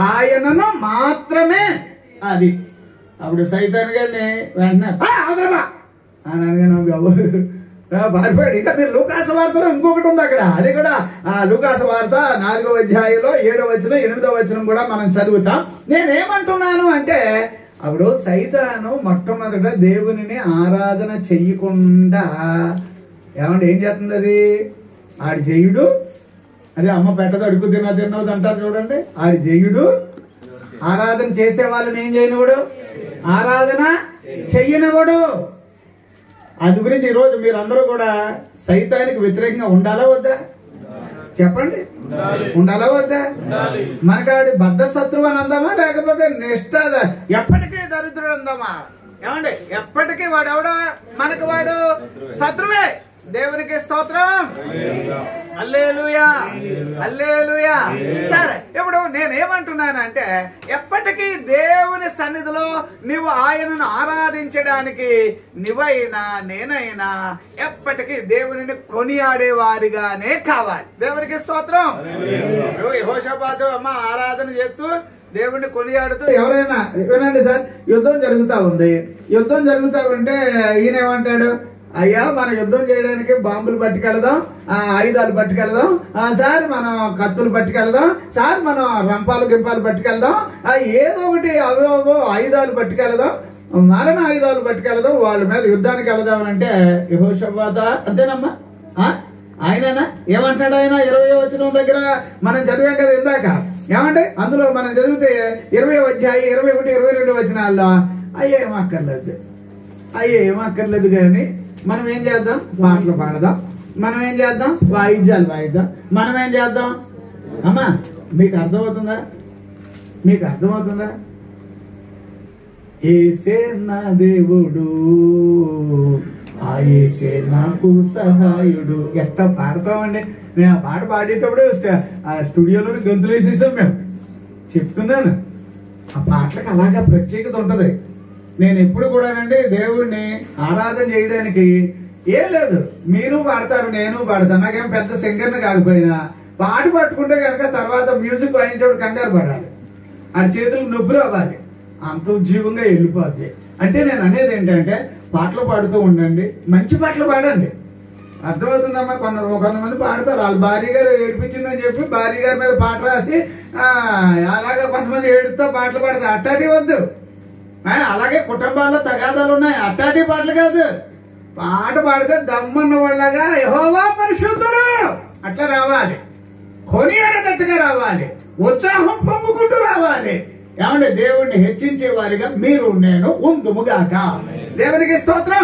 ఆయనను మాత్రమే అది అప్పుడు సైతాన్ గారిని వెంటనే "ఆ, అవతలమా!" అని అనగానే ఎవరు పారిపోయాడు ఇంకా మీరు లూకాస వార్తలో ఇంకొకటి ఉంది అక్కడ అది కూడా ఆ లూకాస వార్త నాలుగో అధ్యాయంలో ఏడో వచనం ఎనిమిదో వచనం కూడా మనం చదువుతాం నేనేమంటున్నాను అంటే అప్పుడు సైతాను మొట్టమొదట దేవునిని ఆరాధన చెయ్యకుండా ఏమంటే ఏం చేస్తుంది అది ఆడి జయుడు అదే అమ్మ పెట్టదు అడుగు తిన్నా తిన్నది అంటారు చూడండి ఆడి జయుడు ఆరాధన చేసే వాళ్ళని ఏం చేయనివాడు ఆరాధన చెయ్యనివాడు అందు గురించి ఈరోజు మీరందరూ కూడా సైతానికి వ్యతిరేకంగా ఉండాలా వద్దా చెప్పండి ఉండాలా వద్దా మనకాడి బద్ధ శత్రువు అని అందామా లేకపోతే నిష్ఠ ఎప్పటికీ దరిద్రుడు అందామా ఏమండి ఎప్పటికీ వాడు ఎవడా మనకు వాడు శత్రువే దేవునికి స్తోత్రం అల్లేలుయా అల్లేలుయా సరే ఇప్పుడు నేను ఏమంటున్నానంటే ఎప్పటికీ దేవుని సన్నిధిలో నువ్వు ఆయనను ఆరాధించడానికి నువ్వైనా నేనైనా ఎప్పటికీ దేవునిని కొనియాడే వారిగానే కావాలి దేవునికి స్తోత్రం యహోషపాతు అమ్మ ఆరాధన చేస్తూ దేవుణ్ణి కొనియాడుతూ ఎవరైనా వినండి సార్ యుద్ధం జరుగుతా ఉంది యుద్ధం జరుగుతా ఉంటే ఈయన ఏమంటాడు అయ్యా మన యుద్ధం చేయడానికి బాంబులు పట్టుకెళ్దాం ఆ, ఆయుధాలు పట్టుకెళ్దాం ఆ, సార్ మనం కత్తులు పట్టుకెళ్దాం సార్ మనం రంపాలు గింపాలు పట్టుకెళ్దాం ఆ, ఏదో ఒకటి అవో ఆయుధాలు పట్టుకెళ్దాం మరణ ఆయుధాలు పట్టుకెళ్దాం వాళ్ళ మీద యుద్ధానికి వెళదాం అంటే యహోషపాత అంతేనమ్మా ఆ? ఆయననా ఏమంటాడు ఆయన ఇరవై వచ్చిన దగ్గర మనం చదివాం కదా ఇందాక ఏమంటే అందులో మనం చదివితే ఇరవై అధ్యాయం ఇరవై ఒకటి ఇరవై రెండు వచ్చినాల్లో అయ్యే ఏం అక్కర్లేదు అయ్యే ఏం అక్కర్లేదు కానీ మనం ఏం చేద్దాం పాటలు పాడదాం మనం ఏం చేద్దాం వాయిద్యాలు వాయిద్దాం మనం ఏం చేద్దాం అమ్మా మీకు అర్థమవుతుందా మీకు అర్థమవుతుందా ఏసే నా దేవుడు ఆ ఏసే నాకు సహాయుడు ఎట్ట పాడతామండి నేను ఆ పాట పాడేటప్పుడు స్ట- ఆ స్టూడియోలో గొంతులు వేసేసాం మేము చెప్తున్నాను ఆ పాటలకు అలాగా ప్రత్యేకత ఉంటది నేను ఎప్పుడు కూడానండి దేవుణ్ణి ఆరాధన చేయడానికి ఏం లేదు మీరు పాడతారు నేను పాడతాను నాకేం పెద్ద సింగర్ని కాకపోయినా పాట పట్టుకుంటే కనుక తర్వాత మ్యూజిక్ వాయించేవాడు కంగారు పడాలి ఆ చేతులకు నొప్పి రావాలి అంత ఉద్యోగంగా వెళ్ళిపోద్ది అంటే నేను అనేది ఏంటంటే పాటలు పాడుతూ ఉండండి మంచి పాటలు పాడండి అర్థమవుతుందమ్మా కొందరు కొంతమంది పాడతారు వాళ్ళ భార్య గారు ఏడిపించిందని చెప్పి భార్య గారి మీద పాట రాసి ఆ, అలాగే కొంతమంది ఏడుతో పాటలు పాడతారు అట్టాటి వద్దు ఆ, అలాగే కుటుంబాల్లో తగాదాలు ఉన్నాయి అట్టాటి పాటలు కాదు పాట పాడితే దమ్మన్న వాళ్ళగా యహోవా పరిశుద్ధుడు అట్లా రావాలి కొనియాడేటట్టుగా రావాలి ఉత్సాహం పొంగుకుంటూ రావాలి ఏమంటే దేవుణ్ణి హెచ్చించే వారిగా మీరు నేను ఉందుముగాక దేవునికి స్తోత్రం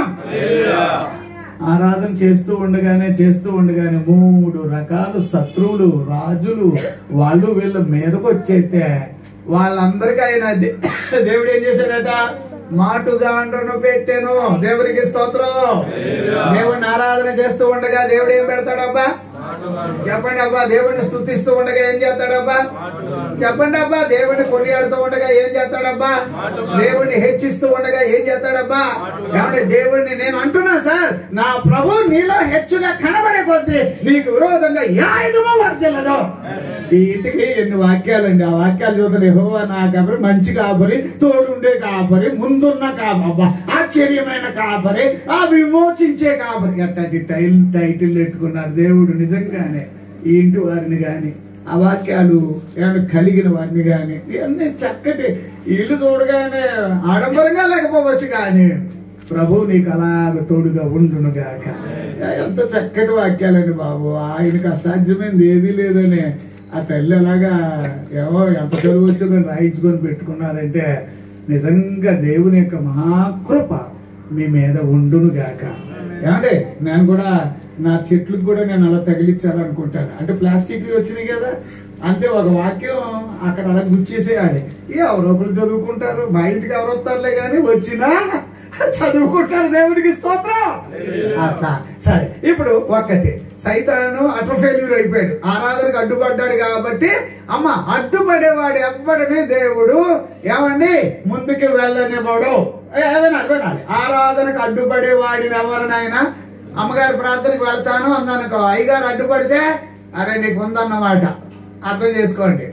ఆరాధన చేస్తూ ఉండగానే చేస్తూ ఉండగానే మూడు రకాల శత్రువులు రాజులు వాళ్ళు వీళ్ళు మీదకు వచ్చేస్తే వాళ్ళందరికీ ఆయన దే- దేవుడు ఏం చేశాడట మాటుగా అండును పెట్టాను దేవునికి స్తోత్రం దేవుడిని ఆరాధన చేస్తూ ఉండగా దేవుడు ఏం పెడతాడబ్బా చెప్పండి అబ్బా దేవుడిని స్థుతిస్తూ ఉండగా ఏం చేస్తాడబ్బా చెప్పండి అబ్బా దేవుడిని కొనియాడుతూ ఉండగా ఏం చేస్తాడబ్బా దేవుడిని హెచ్చిస్తూ ఉండగా ఏం చేస్తాడబ్బా ఏమంటే దేవుడిని నేను అంటున్నా సార్ నా ప్రభు నీలో హెచ్చుగా కనబడే కొద్దీ నీకు విరోధంగా ఏ ఆయుధమో వర్తిల్లదు ఈ ఇంటికి ఎన్ని వాక్యాలండి ఆ వాక్యాలు చూద్దాం యెహోవా నా కాపరి మంచి కాపరి తోడుండే కాపరి ముందున్న కాపరి ఆశ్చర్యమైన కాపరి ఆ విమోచించే కాపరి అట్లాంటి టైల్ టైటిల్ పెట్టుకున్నారు దేవుడు నిజంగానే ఈ ఇంటి వారిని గాని ఆ వాక్యాలు ఏమైనా కలిగిన వారిని గాని ఇవన్నీ చక్కటి ఇల్లు చూడగానే ఆడంబరంగా లేకపోవచ్చు కానీ ప్రభు నీకు అలాగ తోడుగా ఉండును గాక ఎంత చక్కటి వాక్యాలండి బాబు ఆయనకు అసాధ్యమైనది ఏదీ లేదని ఆ తల్లి అలాగా ఏవో ఎంత చదువు వచ్చిందని రాయించుకొని పెట్టుకున్నారంటే నిజంగా దేవుని యొక్క మహాకృప మీ మీద ఉండును గాక ఏమంటే నేను కూడా నా చెట్లకు కూడా నేను అలా తగిలించాలనుకుంటాను అంటే ప్లాస్టిక్ వచ్చినాయి కదా అంతే ఒక వాక్యం అక్కడ అలా గుచ్చేసేయాలి ఏ ఎవరో ఒకరు చదువుకుంటారు మా ఇంటికి ఎవరు వస్తారులే కానీ వచ్చినా చదువుకుంటారు దేవుడికి స్తోత్రం అట్లా సరే ఇప్పుడు ఒక్కటి సైతాను అటు ఫెయిల్యూర్ అయిపోయాడు ఆరాధనకు అడ్డుపడ్డాడు కాబట్టి అమ్మ అడ్డుపడేవాడు ఎవ్వడనే దేవుడు ఏమండి ముందుకు వెళ్ళనివ్వడు ఏ- ఏమైనా వినాలి ఆరాధనకు అడ్డుపడేవాడిని ఎవరినైనా అమ్మగారి ప్రార్థనకు వెళ్తాను అందనుకో అయ్యగారు అడ్డుపడితే అరే నీకు ఉందన్నమాట అర్థం చేసుకోండి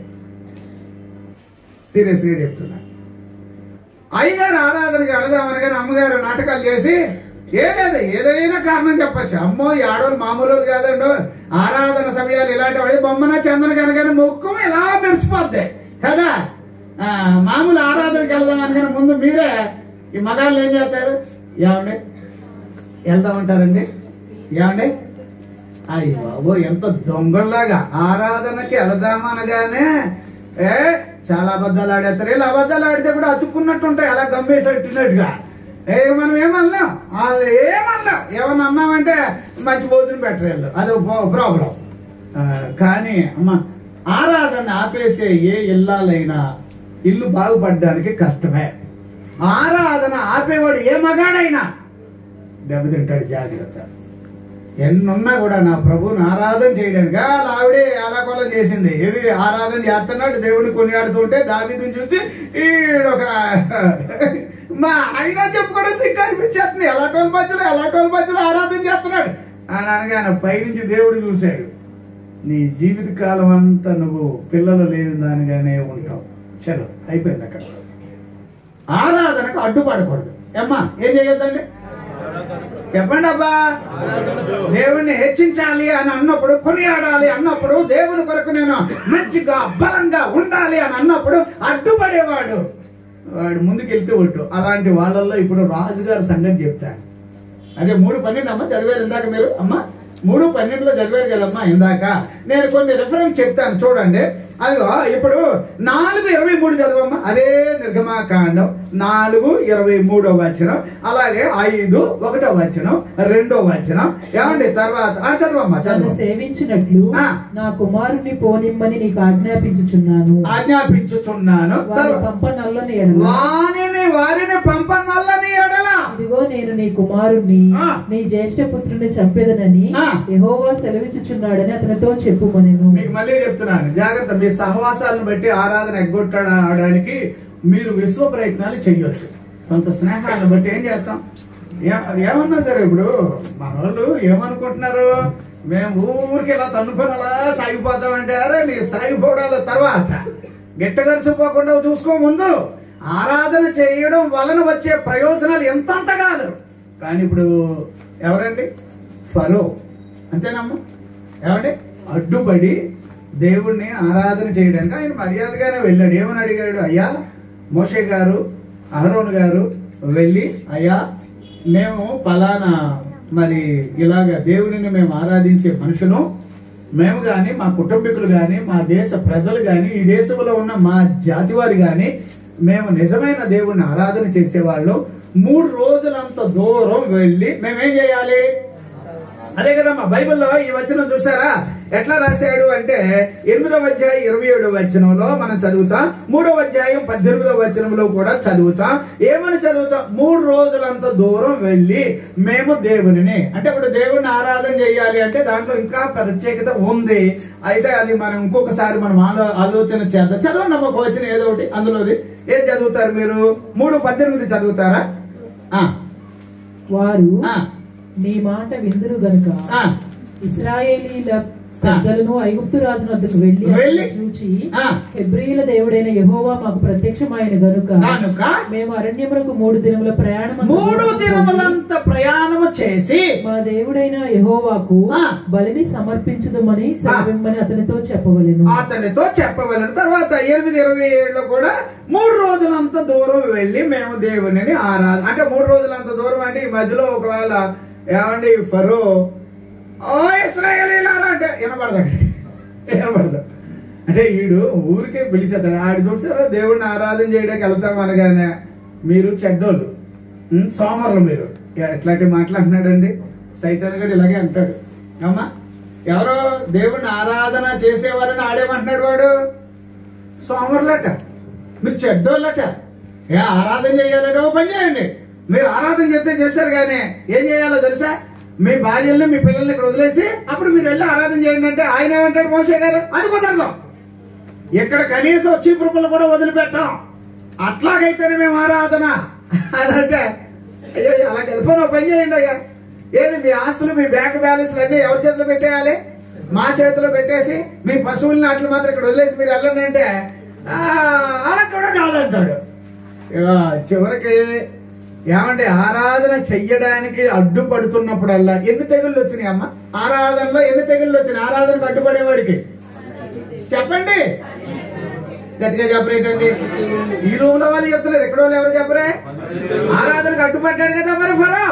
సీరియస్గా చెప్తున్నా అయ్యగారు ఆరాధనకి వెళదామని కానీ అమ్మగారు నాటకాలు చేసి ఏ లేదు ఏదైనా కారణం చెప్పచ్చు అమ్మో ఈ ఆడవాళ్ళు మామూలు వాళ్ళు కాదండు ఆరాధన సమయాలు ఇలాంటి వాడి బొమ్మన చందన కనుక ముఖం ఇలా మెరిసిపోద్ది కదా ఆ, మామూలు ఆరాధనకి వెళదామని కానీ ముందు మీరే ఈ మగాళ్ళు ఏం చేస్తారు ఏమండి వెళ్దామంటారండి ఏమండి అయ్య బాబో ఎంత దొంగల్లాగా ఆరాధనకి వెళదామనగానే ఏ చాలా అబద్ధాలు ఆడేస్తారు ఇలా అబద్ధాలు ఆడితే కూడా అతుక్కున్నట్టు ఉంటాయి అలా గమ్మేసట్టినట్టుగా ఏ మనం ఏమనలేం వాళ్ళు ఏమనలేం ఏమన్నా అన్నామంటే మంచి భోజనం పెట్టరు వీళ్ళు అది ప్రాబ్లం కానీ అమ్మ ఆరాధన ఆపేసే ఏ ఇల్లాలైనా ఇల్లు బాగుపడడానికి కష్టమే ఆరాధన ఆపేవాడు ఏ మగాడైనా దెబ్బతింటాడు జాగ్రత్త ఎన్నున్నా కూడా నా ప్రభువుని ఆరాధన చేయడానికి ఆ, ఆవిడే అలా కొల చేసింది ఏది ఆరాధన చేస్తున్నాడు దేవుడిని కొనియాడుతుంటే దావిని చూసి ఈడొక మా ఆయన చెప్పుకోవడం సిగ్గు అనిపించేస్తుంది ఎలాంటి మధ్యలో ఎలాంటి మధ్యలో ఆరాధన చేస్తున్నాడు అని అనగానే పైనుంచి దేవుడు చూశాడు నీ జీవిత కాలం అంతా నువ్వు పిల్లలు లేని దానిగానే ఉంటావు చలో అయిపోయింది అక్కడ ఆరాధనకు అడ్డుపడకూడదు అమ్మా ఏం చేయొద్దండి చెప్పండి అబ్బా దేవుణ్ణి హెచ్చించాలి అని అన్నప్పుడు కొనియాడాలి అన్నప్పుడు దేవుని కొరకు నేను మంచిగా బలంగా ఉండాలి అని అన్నప్పుడు అడ్డుపడేవాడు వాడు ముందుకెళ్తే ఒట్టు అలాంటి వాళ్ళల్లో ఇప్పుడు రాజుగారి సంగతి చెప్తాను అదే మూడు పన్నెండు అమ్మ చదివారు ఇందాక మీరు అమ్మ మూడు పన్నెండులో చదివారు కదమ్మా ఇందాక నేను కొన్ని రిఫరెన్స్ చెప్తాను చూడండి అదిగో ఇప్పుడు నాలుగు ఇరవై మూడు చదవమ్మా అదే నిర్గమాకాండం నాలుగు ఇరవై మూడో వచనం అలాగే ఐదు ఒకటో వచనం రెండో వచనం ఏమండి తర్వాత ఆ చదవమ్మా నన్ను చదవ సేవించినట్లు ఆ. నా కుమారుని పోనిమ్మని నీకు ఆజ్ఞాపించుచున్నాను ఆజ్ఞాపించుచున్నాను వారి తర్వాత పంప నల్లని ఎడల వారిని వారిని పంపం వల్ల నీ ఎడల ఇదిగో నేను నీ కుమారుణ్ణి ఆ. నీ జ్యేష్ఠ పుత్రుని చంపేదనని ఆ. యెహోవా సెలవిచ్చుచున్నాడని అతనితో చెప్పుకొనెను మీకు మళ్ళీ చెప్తున్నాను జాగ్రత్త మీ సహవాసాలను బట్టి ఆరాధన ఎగ్గొట్టడానికి మీరు విశ్వ ప్రయత్నాలు చేయొచ్చు కొంత స్నేహాలను బట్టి ఏం చేస్తాం ఏ- ఏమన్నా సరే ఇప్పుడు మన వాళ్ళు ఏమనుకుంటున్నారు మేము ఊరికి ఇలా తన్నుకొని అలా సాగిపోతామంటే అరే నీ సాగిపోవడాల తర్వాత గిట్టగలిసిపోకుండా చూసుకో ముందు ఆరాధన చేయడం వలన వచ్చే ప్రయోజనాలు ఎంతంత కాదు కానీ ఇప్పుడు ఎవరండి ఫరో అంతేనమ్మా ఏమండి అడ్డుపడి దేవుణ్ణి ఆరాధన చేయడానికి ఆయన మర్యాదగానే వెళ్ళాడు ఏమని అడిగాడు అయ్యా మోషే గారు అహరోన్ గారు వెళ్ళి అయ్యా మేము ఫలానా మరి ఇలాగ దేవునిని మేము ఆరాధించే మనుషులు మేము కానీ మా కుటుంబీకులు కానీ మా దేశ ప్రజలు కానీ ఈ దేశంలో ఉన్న మా జాతి వారు కానీ మేము నిజమైన దేవుణ్ణి ఆరాధన చేసేవాళ్ళు మూడు రోజులంత దూరం వెళ్ళి మేమేం చేయాలి అదే కదమ్మా బైబిల్లో ఈ వచనం చూసారా ఎట్లా రాశాడు అంటే ఎనిమిదవ అధ్యాయం ఇరవై ఏడవ వచనంలో మనం చదువుతాం మూడవ అధ్యాయం పద్దెనిమిదవ వచనంలో కూడా చదువుతాం ఏమని చదువుతాం మూడు రోజులంత దూరం వెళ్ళి మేము దేవునిని అంటే ఇప్పుడు దేవుడిని ఆరాధన చేయాలి అంటే దాంట్లో ఇంకా ప్రత్యేకత ఉంది అయితే అది మనం ఇంకొకసారి మనం ఆలో- ఆలోచన చేద్దాం చదవండి అమ్మ ఒక వచనం ఏదో ఒకటి అందులోది ఏం చదువుతారు మీరు మూడు పద్దెనిమిది చదువుతారా ఆ, వారు ఆ, నీ మాట విందురు గనుక ఆ. ఇస్రాయేలీల పెద్దలను ఐగుప్తు రాజు వద్దకు వెళ్ళి వెళ్ళి, అతన్ని చూచి ఆ. హెబ్రీల దేవుడైన యెహోవా మాకు ప్రత్యక్షమైన గనుక కనుక మేము అరణ్యములకు మూడు దినముల ప్రయాణం మూడు దినములంత ప్రయాణము చేసి మా దేవుడైన యెహోవాకు ఆ. బలిని సమర్పించుదమని సెలవిమ్మని అతనితో చెప్పవలెను అతనితో చెప్పవలను తర్వాత ఎనిమిది ఇరవై ఏడులో కూడా మూడు రోజులంత దూరం వెళ్ళి మేము దేవునిని ఆరాధన అంటే మూడు రోజులంత దూరం అంటే ఈ మధ్యలో ఒకవేళ ఏమండి ఫరో ఓ ఇస్రాయలీలారా అంటే వినపడదు వినపడదు అంటే వీడు ఊరికే పిలిచేస్తాడు ఆడు చూసారా దేవుడిని ఆరాధన చేయడానికి వెళ్తాం అనగానే మీరు చెడ్డోళ్ళు ఉం, సోమరులు మీరు ఎట్లాంటి మాటలు అంటున్నాడండి సైతాన్ గడు ఇలాగే అంటాడు అమ్మా ఎవరో దేవుడిని ఆరాధన చేసేవారని ఆడేమంటున్నాడు వాడు సోమరులట మీరు చెడ్డోళ్ళట ఏ ఆరాధన చేయాలంటే ఓ పని చేయండి మీరు ఆరాధన చేస్తే చేస్తారు కానీ ఏం చేయాలో తెలుసా మీ భార్యల్ని మీ పిల్లల్ని ఇక్కడ వదిలేసి అప్పుడు మీరు వెళ్ళి ఆరాధన చేయండి అంటే ఆయన ఏమంటాడు మోసే గారు అది కుదరదు ఇక్కడ కనీసం చీపురుపులు కూడా వదిలిపెట్టాం అట్లాగైతేనే మేము ఆరాధన అని అంటే అయ్యో అలా కలిపోయిన పని చేయండి అయ్యా ఏది మీ ఆస్తులు మీ బ్యాంక్ బ్యాలెన్స్ అన్ని ఎవరి చేతిలో పెట్టేయాలి మా చేతిలో పెట్టేసి మీ పశువుల్ని అట్లు మాత్రం ఇక్కడ వదిలేసి మీరు వెళ్ళండి అంటే "ఆ, అలా కూడా కాదంటాడు ఇక చివరికి ఏమండి ఆరాధన చెయ్యడానికి అడ్డుపడుతున్నప్పుడల్లా ఎన్ని తెగుళ్ళు వచ్చినాయి అమ్మ ఆరాధనలో ఎన్ని తెగుళ్ళు వచ్చినాయి ఆరాధనకు అడ్డుపడేవాడికి చెప్పండి గట్టిగా చెప్పరేటండి ఈ రూమ్ లో వాళ్ళు చెప్తున్నారు ఎక్కడో వాళ్ళు ఎవరు చెప్పరే ఆరాధనకు అడ్డుపడ్డాడు కదా మరి ఫరో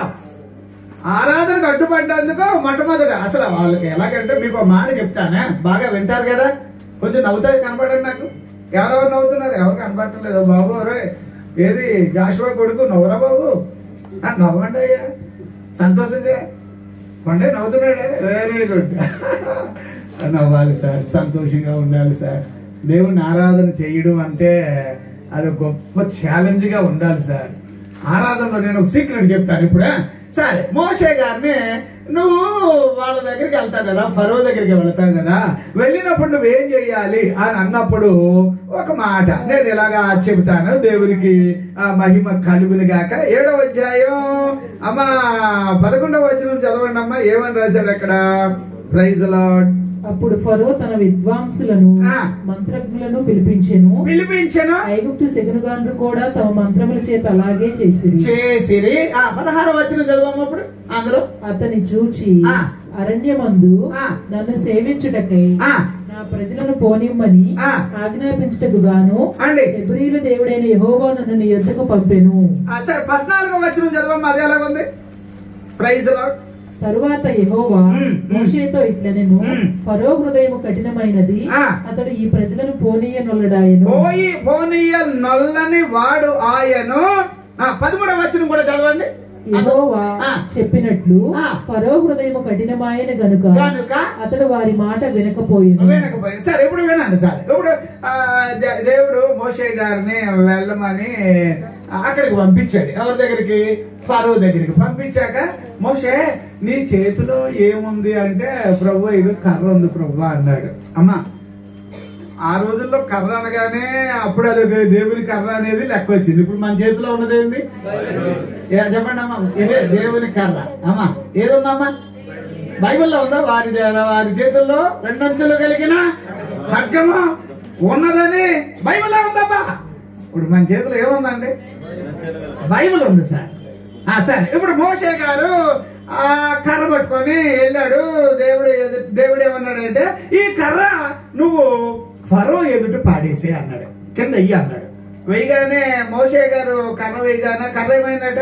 ఆరాధనకు అడ్డుపడ్డందుకు మొట్టమొదటి అసలు వాళ్ళకి ఎలాగంటే మీకు ఒక మాట చెప్తానే బాగా వింటారు కదా కొంచెం నవ్వుతారు కనపడండి నాకు ఎవరెవరు నవ్వుతున్నారు ఎవరు కనపడట్లేదు బాబు రే ఏది జాషువా కొడుకు నవ్వురా బాబు ఆ, నవ్వండి అయ్యా సంతోషంగా కొండే నవ్వుతున్నాడే వెరీ గుడ్ నవ్వాలి సార్ సంతోషంగా ఉండాలి సార్ దేవుని ఆరాధన చేయడం అంటే అది గొప్ప ఛాలెంజ్ గా ఉండాలి సార్ ఆరాధనలో నేను ఒక సీక్రెట్ చెప్తాను ఇప్పుడే సరే మోషే గారిని నువ్వు వాళ్ళ దగ్గరికి వెళ్తావు కదా ఫరో దగ్గరికి వెళ్తావు కదా వెళ్ళినప్పుడు నువ్వేం చేయాలి అని అన్నప్పుడు ఒక మాట నేను ఇలాగా చెబుతాను దేవునికి ఆ మహిమ కలుగుని గాక ఏడవ అధ్యాయం అమ్మా పదకొండవ వచ్చిన చదవండి అమ్మా ఏమని రాశాడు అక్కడ ప్రైజ్ లాడ్ అప్పుడు ఫరో తన విద్వాంసులను ఆ. మంత్రజ్ఞులను పిలిపించెను పిలిపించను ఐగుప్తు సెగునుగాండ్రు కూడా తమ మంత్రముల చేత అలాగే చేసిరి చేసిరి ఆ పదహారు వచ్చిన చదవమ్మ ఇప్పుడు అందరూ అతని చూచి ఆ. అరణ్యమందు ఆ. నన్ను సేవించుటకై ఆ, నా ప్రజలను పోనిమ్మని ఆ. ఆజ్ఞాపించుటకు గాను అండి హెబ్రీల దేవుడైన యెహోవా నన్ను నీ యొద్దకు పంపెను ఆ, సరే పద్నాలుగో వచ్చిన చదవమ్మ అది ఎలా ఉంది ప్రైజ్ లాడ్ తరువాత యెహోవా మ్మ్. మోషేతో ఇట్లనెను మ్మ్. ఫరో హృదయము కఠినమైనది ఆ. అతడు ఈ ప్రజలను పోనీయనొల్లడాయను పోయి పోనీయ నల్లని వాడు ఆయను ఆ, పదమూడవ వచనం కూడా చదవండి యెహోవా ఆ. చెప్పినట్లు ఆ. ఫరో హృదయము కఠినమాయన గనుక కనుక అతడు వారి మాట వినకపోయింది వినకపోయింది సరే ఇప్పుడు వినండి సార్ ఇప్పుడు ఆ, దే- దేవుడు మోషే గారిని వెళ్ళమని అక్కడికి పంపించాడు ఎవరి దగ్గరికి ఫరో దగ్గరికి పంపించాక మోషే నీ చేతిలో ఏముంది అంటే ప్రభు ఇది కర్ర ఉంది ప్రభు అన్నాడు అమ్మా ఆ రోజుల్లో కర్ర అనగానే అప్పుడు అది ఒక దేవుని కర్ర అనేది లెక్క వచ్చింది ఇప్పుడు మన చేతిలో ఉన్నది ఏంది ఏ, చెప్పండి అమ్మా ఇదే దేవుని కర్ర అమ్మా ఏదుందమ్మా బైబిల్లో ఉందా వారి వారి చేతుల్లో రెండంచులు కలిగిన ఖడ్గము ఉన్నదని బైబిల్లో ఉందమ్మా ఇప్పుడు మన చేతిలో ఏముందండి బైబిల్ ఉంది సార్ ఆ సరే ఇప్పుడు మోషే గారు ఆ కర్ర పట్టుకొని వెళ్ళాడు దేవుడు ఎదు- దేవుడు ఏమన్నాడు అంటే ఈ కర్ర నువ్వు ఫరో ఎదుట పాడేసే అన్నాడు కింద ఇయ్యి అన్నాడు వేయగానే మోషే గారు కర్ర వేయగానే కర్ర ఏమైందట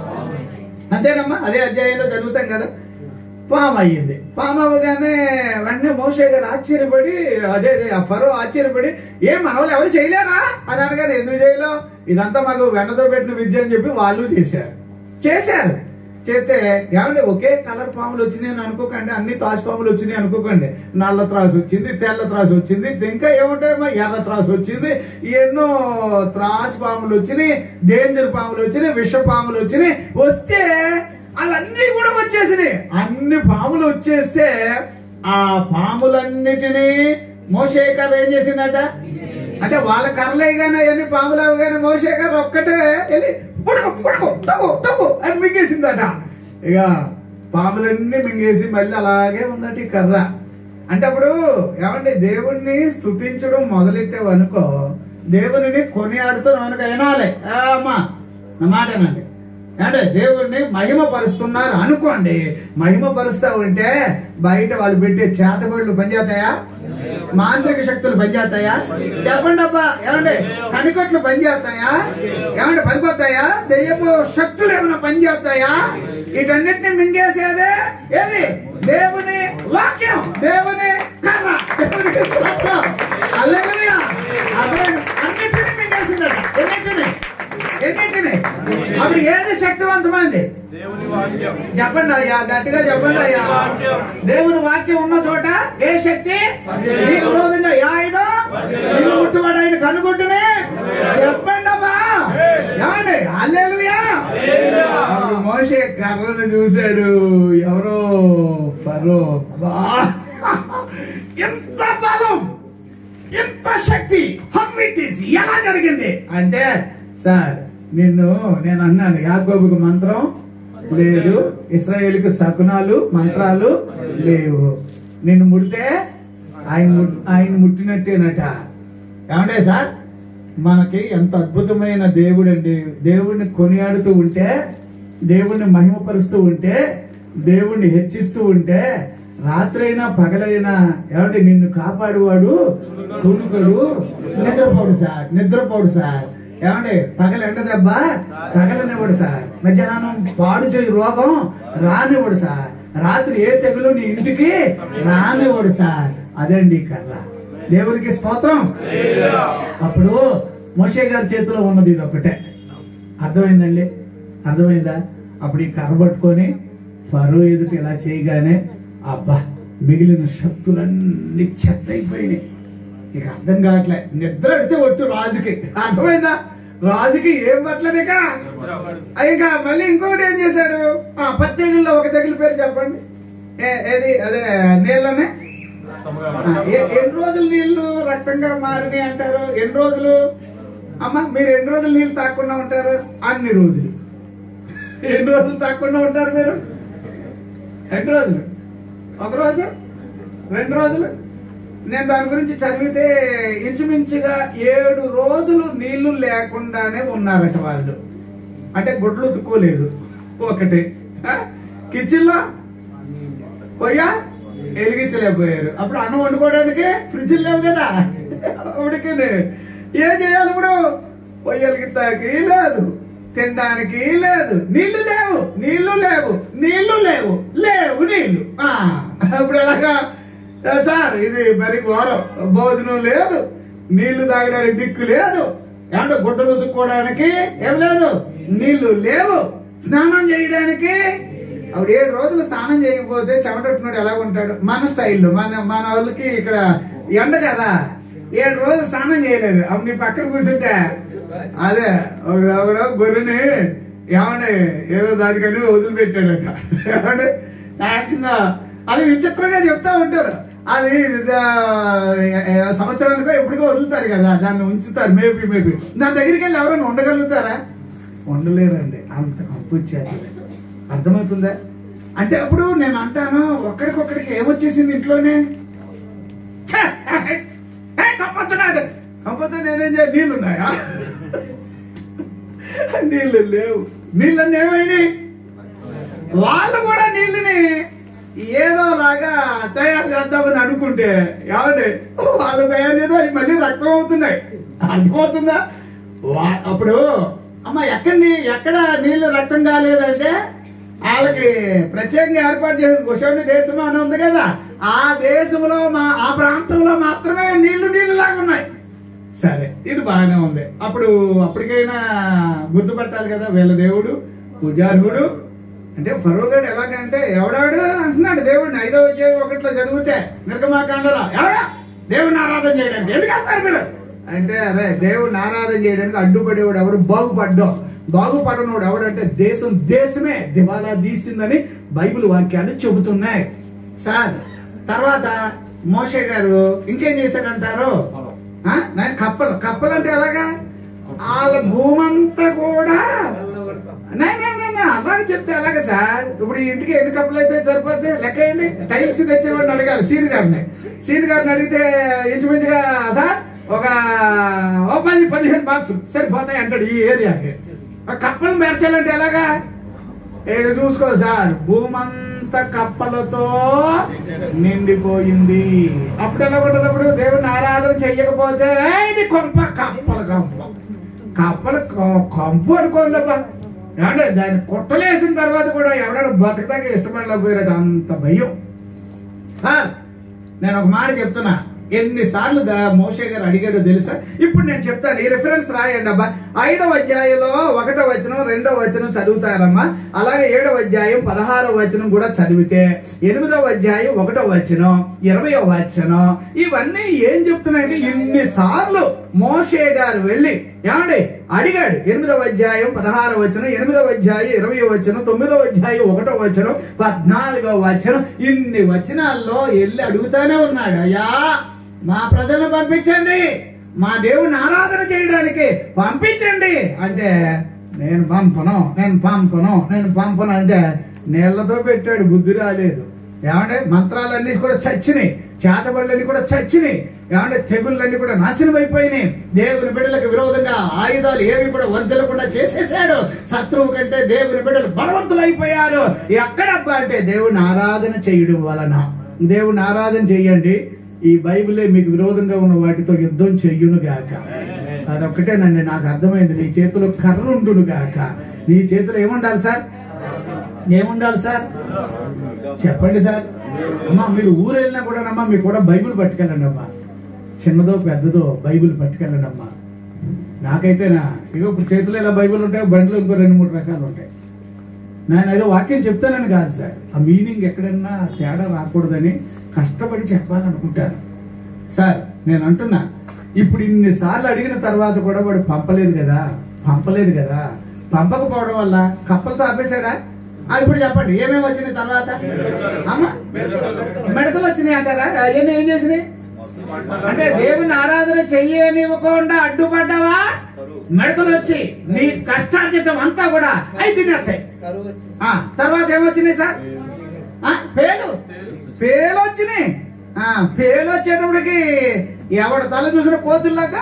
అంతేనమ్మా అదే అధ్యాయంలో చదువుతాం కదా పాము అయ్యింది పాము అవ్వగానే వెంటనే మోషే గారు ఆశ్చర్యపడి అదే అదే ఆ ఫరో ఆశ్చర్యపడి ఏం మన వాళ్ళు ఎవరు చేయలేరా అని అనగానే ఎందుకు చేయలేం ఇదంతా మాకు వెన్నతో పెట్టిన విద్య అని చెప్పి వాళ్ళు చేశారు చేశారు చేస్తే ఏమంటే ఒకే కలర్ పాములు వచ్చినాయి అని అనుకోకండి అన్ని తాసు పాములు వచ్చినాయి అనుకోకండి నల్ల త్రాసు వచ్చింది తెల్ల త్రాసు వచ్చింది ఇంకా ఏముంటాయమ్మా ఎర్ర త్రాసు వచ్చింది ఎన్నో త్రాసు పాములు వచ్చినాయి డేంజర్ పాములు వచ్చినాయి విష పాములు వచ్చినాయి వస్తే అవన్నీ కూడా వచ్చేసినాయి అన్ని పాములు వచ్చేస్తే ఆ పాములన్నిటినీ మోసే కర్ర ఏం చేసిందట అంటే వాళ్ళ కర్రలే కానీ అవన్నీ పాములు అవి కానీ మోసే కర్ర ఒక్కటే వెళ్ళి పుడకు పుడకు తగు తగు అని మింగేసిందట ఇక పాములన్నీ మింగేసి మళ్ళీ అలాగే ఉందట ఈ కర్ర అంటే అప్పుడు ఏమంటే దేవుణ్ణి స్తుతించడం మొదలెట్టావనుకో దేవునిని కొనియాడుతున్నావు అనుకో వినాలి ఆ అమ్మా నా మాటనండి అంటే దేవుణ్ణి మహిమ పరుస్తున్నారు అనుకోండి మహిమ పరుస్తా ఉంటే బయట వాళ్ళు పెట్టే చేతబడులు పనిచేస్తాయా మాంత్రిక శక్తులు పనిచేస్తాయా చెప్పండి అబ్బా ఏమండి కనికొట్లు పనిచేస్తాయా ఏమంటే పనికొస్తాయా దెయ్యపు శక్తులు ఏమైనా పనిచేస్తాయా వీటన్నిటిని మింగేసేదే ఏది దేవుని వాక్యం దేవుని కర్ర దేవునికి స్తోత్రం. హల్లెలూయా. అర్థమైంది? అన్నిటిని మింగేసిందట ఎన్నిటిని ఎన్నిటిని అప్పుడు ఏది శక్తివంతమైంది చెప్పండి అయ్యా గట్టిగా చెప్పండి అయ్యా దేవుని వాక్యం ఉన్న చోట ఏ శక్తి నీకు విరోధంగా ఏ ఆయుధం నిన్ను ముట్టుబడి ఆయన కనుగొట్టునే చెప్పండి అమ్మా ఏమండి అల్లెలుయా అప్పుడు మోషే కర్రను చూశాడు ఎవరో ఫరో బా ఎంత బలం ఎంత శక్తి హౌ ఇట్ ఈస్ ఎలా జరిగింది అంటే సార్ నిన్ను నేను అన్నాను యాకోబుకు మంత్రం లేదు ఇస్రాయేల్కి శకునాలు మంత్రాలు లేవు నిన్ను ముడితే ఆయన ము- ఆయన ముట్టినట్టేనట ఏమంటే సార్ మనకి ఎంత అద్భుతమైన దేవుడు అండి దేవుడిని కొనియాడుతూ ఉంటే దేవుణ్ణి మహిమపరుస్తూ ఉంటే దేవుణ్ణి హెచ్చిస్తూ ఉంటే రాత్రైనా పగలైనా ఏమంటే నిన్ను కాపాడువాడు కునుకడు నిద్రపోడు సార్ నిద్రపోడు సార్ ఏమండి పగల ఎండ దెబ్బ తగలనివ్వడు సార్ మధ్యాహ్నం పాడు చేయి రోగం రానివ్వడు సార్ రాత్రి ఏ తెగులు నీ ఇంటికి రానివ్వడు సార్ అదండి కర్ర దేవునికి స్తోత్రం అప్పుడు మోషే గారి చేతిలో ఉన్నది ఇది ఒకటే అర్థమైందండి అర్థమైందా అప్పుడు ఈ కర్ర పట్టుకొని ఫరో ఎదుట ఇలా చేయగానే అబ్బా మిగిలిన శక్తులన్నీ చెత్త అయిపోయినాయి ఇక అర్థం కావట్లే నిద్ర అడితే ఒట్టు రాజుకి అర్థమైందా రాజుకి ఏం పట్టలేదు ఇక ఇంకా మళ్ళీ ఇంకోటి ఏం చేశాడు ఆ పత్తేగుల్లో ఒక తెగులు పేరు చెప్పండి ఏ- ఏది అదే నీళ్ళనే ఆ, ఏ- ఎన్ని రోజులు నీళ్లు రక్తంగా మారినాయి అంటారు ఎన్ని రోజులు అమ్మ మీరు ఎన్ని రోజులు నీళ్లు తాకుండా ఉంటారు అన్ని రోజులు ఎన్ని రోజులు తాకుండా ఉంటారు మీరు ఎన్ని రోజులు ఒక రోజు రెండు రోజులు నేను దాని గురించి చదివితే ఇంచుమించుగా ఏడు రోజులు నీళ్లు లేకుండానే ఉన్నారట వాళ్ళు అంటే గుడ్లు ఉతుక్కోలేదు ఒకటి ఆ? కిచెన్లో పోయా వెలిగించలేకపోయారు అప్పుడు అన్నం వండుకోవడానికి ఫ్రిడ్జ్ లేవు కదా ఉడికింది ఏం చేయాలి ఇప్పుడు పొయ్యి వెలిగిస్తాకి లేదు తినడానికి లేదు నీళ్లు లేవు నీళ్లు లేవు నీళ్లు లేవు లేవు నీళ్లు ఆ, ఇప్పుడు ఎలాగా ఆ, సార్ ఇది మరి ఘోరం భోజనం లేదు నీళ్లు తాగడానికి దిక్కు లేదు ఏమంటే గుడ్డలు ఉతుక్కోవడానికి ఏం లేదు నీళ్లు లేవు స్నానం చేయడానికి అప్పుడు ఏడు రోజులు స్నానం చేయకపోతే చెమటొట్టున్నాడు ఎలా ఉంటాడు మన స్టైల్లో మన మన వాళ్ళకి ఇక్కడ ఎండ కదా ఏడు రోజులు స్నానం చేయలేదు అప్పుడు నీ పక్కన కూర్చుంటే అదే ఒక ఒకడు గొర్రెని ఏమండి ఏదో దానికని వదిలిపెట్టాడట ఏమండి ఏకంగా అది విచిత్రంగా చెప్తా ఉంటారు అది ఆ, సంవత్సరానికో ఎప్పటికో వదులుతారు కదా దాన్ని ఉంచుతారు మేపి మేపి దాని దగ్గరికి వెళ్ళి ఎవరైనా ఉండగలుగుతారా ఉండలేరండి అంత కంపుచ్చేది అర్థమవుతుందా అంటే అప్పుడు నేను అంటాను ఒక్కడికొక్కడికి ఏమొచ్చేసింది ఇంట్లోనే ఛే! ఏ, కంపొస్తున్నాడు కంపొస్తే నేనేం చేయాలి నీళ్ళు ఉన్నాయా నీళ్ళు లేవు నీళ్ళన్నీ ఏమైనాయి వాళ్ళు కూడా నీళ్ళని ఏదోలాగా తయారు చేద్దామని అనుకుంటే ఏమండి వాళ్ళు తయారు చేద్దాం అవి మళ్ళీ రక్తం అవుతున్నాయి అర్థమవుతుందా వా- అప్పుడు అమ్మ ఎక్కడి ఎక్కడ నీళ్లు రక్తం కాలేదంటే వాళ్ళకి ప్రత్యేకంగా ఏర్పాటు చేసిన కుషోని దేశం అని ఉంది కదా ఆ దేశంలో మా ఆ ప్రాంతంలో మాత్రమే నీళ్లు నీళ్లు లాగా ఉన్నాయి సరే ఇది బాగానే ఉంది అప్పుడు అప్పటికైనా గుర్తుపట్టాలి కదా వీళ్ళ దేవుడు పూజార్హుడు అంటే ఫరోగాడు ఎలాగంటే ఎవడాడు అంటున్నాడు దేవుడిని ఐదో వచ్చే ఒకటిలో చదివితే నిర్గమాకాండలో ఎవడా దేవుడిని ఆరాధన చేయడానికి ఎందుకు వస్తారు మీరు అంటే అదే దేవుడిని ఆరాధన చేయడానికి అడ్డుపడేవాడు ఎవరు బాగుపడ్డో బాగుపడనోడు ఎవడంటే దేశం దేశమే దివాలా తీసిందని బైబిల్ వాక్యాలు చెబుతున్నాయి సార్ తర్వాత మోషే గారు ఇంకేం చేశాడంటారు ఆ? నాయన కప్పలు కప్పలు అంటే ఎలాగా వాళ్ళ భూమంతా కూడా నే, నే, నే, నే, అలాగే చెప్తే అలాగే సార్ ఇప్పుడు ఈ ఇంటికి ఎన్ని కప్పులు అయితే సరిపోతే లెక్క వేయండి టైల్స్ తెచ్చేవాడిని అడగాలి సీన్ గారిని సీన్ గారిని అడిగితే ఇంచుమించుగా సార్ ఒక ఓ పది పదిహేను బాక్సులు సరిపోతాయి అంటాడు ఈ ఏరియాకి ఆ కప్పలు మెరచాలంటే ఎలాగా ఏది చూసుకో సార్ భూమంతా కప్పలతో నిండిపోయింది అప్పుడు ఎలా ఉంటుంది అప్పుడు దేవుని ఆరాధన చెయ్యకపోతే "ఏయ్, ఇది కొంప కప్పల కంప కప్పలు కొ- కంపు అనుకోలేపా ఏమంటే దాన్ని కుట్టలేసిన తర్వాత కూడా ఎవడైనా బతకడానికి ఇష్టపడలేకపోయారట అంత భయం సార్ నేను ఒక మాట చెప్తున్నా ఎన్నిసార్లు దా మోషే గారు అడిగాడో తెలుసా ఇప్పుడు నేను చెప్తాను ఈ రిఫరెన్స్ రాయండి అబ్బా ఐదవ అధ్యాయంలో ఒకటో వచనం రెండో వచనం చదువుతారమ్మా అలాగే ఏడవ అధ్యాయం పదహారో వచనం కూడా చదివితే ఎనిమిదవ అధ్యాయం ఒకటో వచనం ఇరవయో వచనం ఇవన్నీ ఏం చెప్తున్నాయంటే ఇన్నిసార్లు మోషే గారు వెళ్ళి ఏమండి అడిగాడు ఎనిమిదవ అధ్యాయం పదహారవ వచనం ఎనిమిదవ అధ్యాయం ఇరవయో వచనం తొమ్మిదవ అధ్యాయం ఒకటో వచనం పద్నాలుగో వచనం ఇన్ని వచనాల్లో వెళ్ళి అడుగుతానే ఉన్నాడు అయ్యా మా ప్రజలను పంపించండి మా దేవుని ఆరాధన చేయడానికి పంపించండి అంటే నేను పంపను నేను పంపను నేను పంపను అంటే నీళ్లతో పెట్టాడు బుద్ధి రాలేదు ఏమంటే మంత్రాలన్నీ కూడా చచ్చినాయి చేతబడులన్నీ కూడా చచ్చినాయి ఏమంటే తెగుళ్ళన్నీ కూడా నాశనం అయిపోయినాయి దేవుని బిడ్డలకు విరోధంగా ఆయుధాలు ఏవి కూడా వర్ధలకుండా చేసేసాడు శత్రువు కంటే దేవుని బిడ్డలు బలవంతులు అయిపోయారు ఎక్కడబ్బా అంటే దేవుని ఆరాధన చేయడం వలన దేవుని ఆరాధన చెయ్యండి ఈ బైబిలే మీకు విరోధంగా ఉన్న వాటితో యుద్ధం చెయ్యును గాక అదొక్కటేనండి నాకు అర్థమైంది నీ చేతిలో కర్ర ఉండును గాక నీ చేతిలో ఏముండాలి సార్ ఏముండాలి సార్ చెప్పండి సార్ అమ్మా మీరు ఊరు వెళ్ళినా కూడా అమ్మా మీరు కూడా బైబిల్ పట్టుకెళ్ళండి అమ్మా చిన్నదో పెద్దదో బైబిల్ పట్టుకెళ్ళండి అమ్మా నాకైతేనా ఇగో ఇప్పుడు చేతిలో ఇలా బైబిల్ ఉంటాయి బండిలో ఇంకో రెండు మూడు రకాలు ఉంటాయి నేను ఏదో వాక్యం చెప్తానని కాదు సార్ ఆ మీనింగ్ ఎక్కడన్నా తేడా రాకూడదని కష్టపడి చెప్పాలనుకుంటాను సార్ నేను అంటున్నా ఇప్పుడు ఇన్నిసార్లు అడిగిన తర్వాత కూడా వాడు పంపలేదు కదా పంపలేదు కదా పంపకపోవడం వల్ల కప్పలతో ఆపేశాడా ఆ, ఇప్పుడు చెప్పండి ఏమేమి వచ్చినాయి తర్వాత అమ్మ మిడతలు వచ్చినాయి అంటారా అవన్నీ ఏం చేసినాయి అంటే దేవుని ఆరాధన చెయ్యనివ్వకుండా అడ్డుపడ్డావా మిడతలు వచ్చి నీ కష్టార్జితం అంతా కూడా అయి తినేస్తాయి ఆ, తర్వాత ఏమొచ్చినాయి సార్ ఆ, పేలు పేలు వచ్చినాయి ఆ, పేలు వచ్చేటప్పటికి ఎవడ తల చూసిన కోతుల్లాగా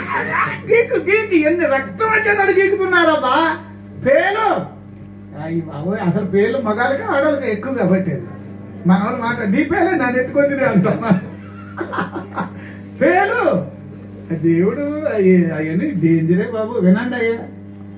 గీకు గీకు ఎన్ని రక్తం వచ్చేదాడు గీకుతున్నారబ్బా పేలు అయ్యి బాబోయ్ అసలు పేలు మగాళ్ళకి ఆడవాళ్ళకి ఎక్కువ కాబట్టి మన వాళ్ళు మాట నీ పేలే నన్ను ఎత్తుకొచ్చి అంటున్నా పేలు దేవుడు అవన్నీ డేంజరే బాబు వినండి అయ్యా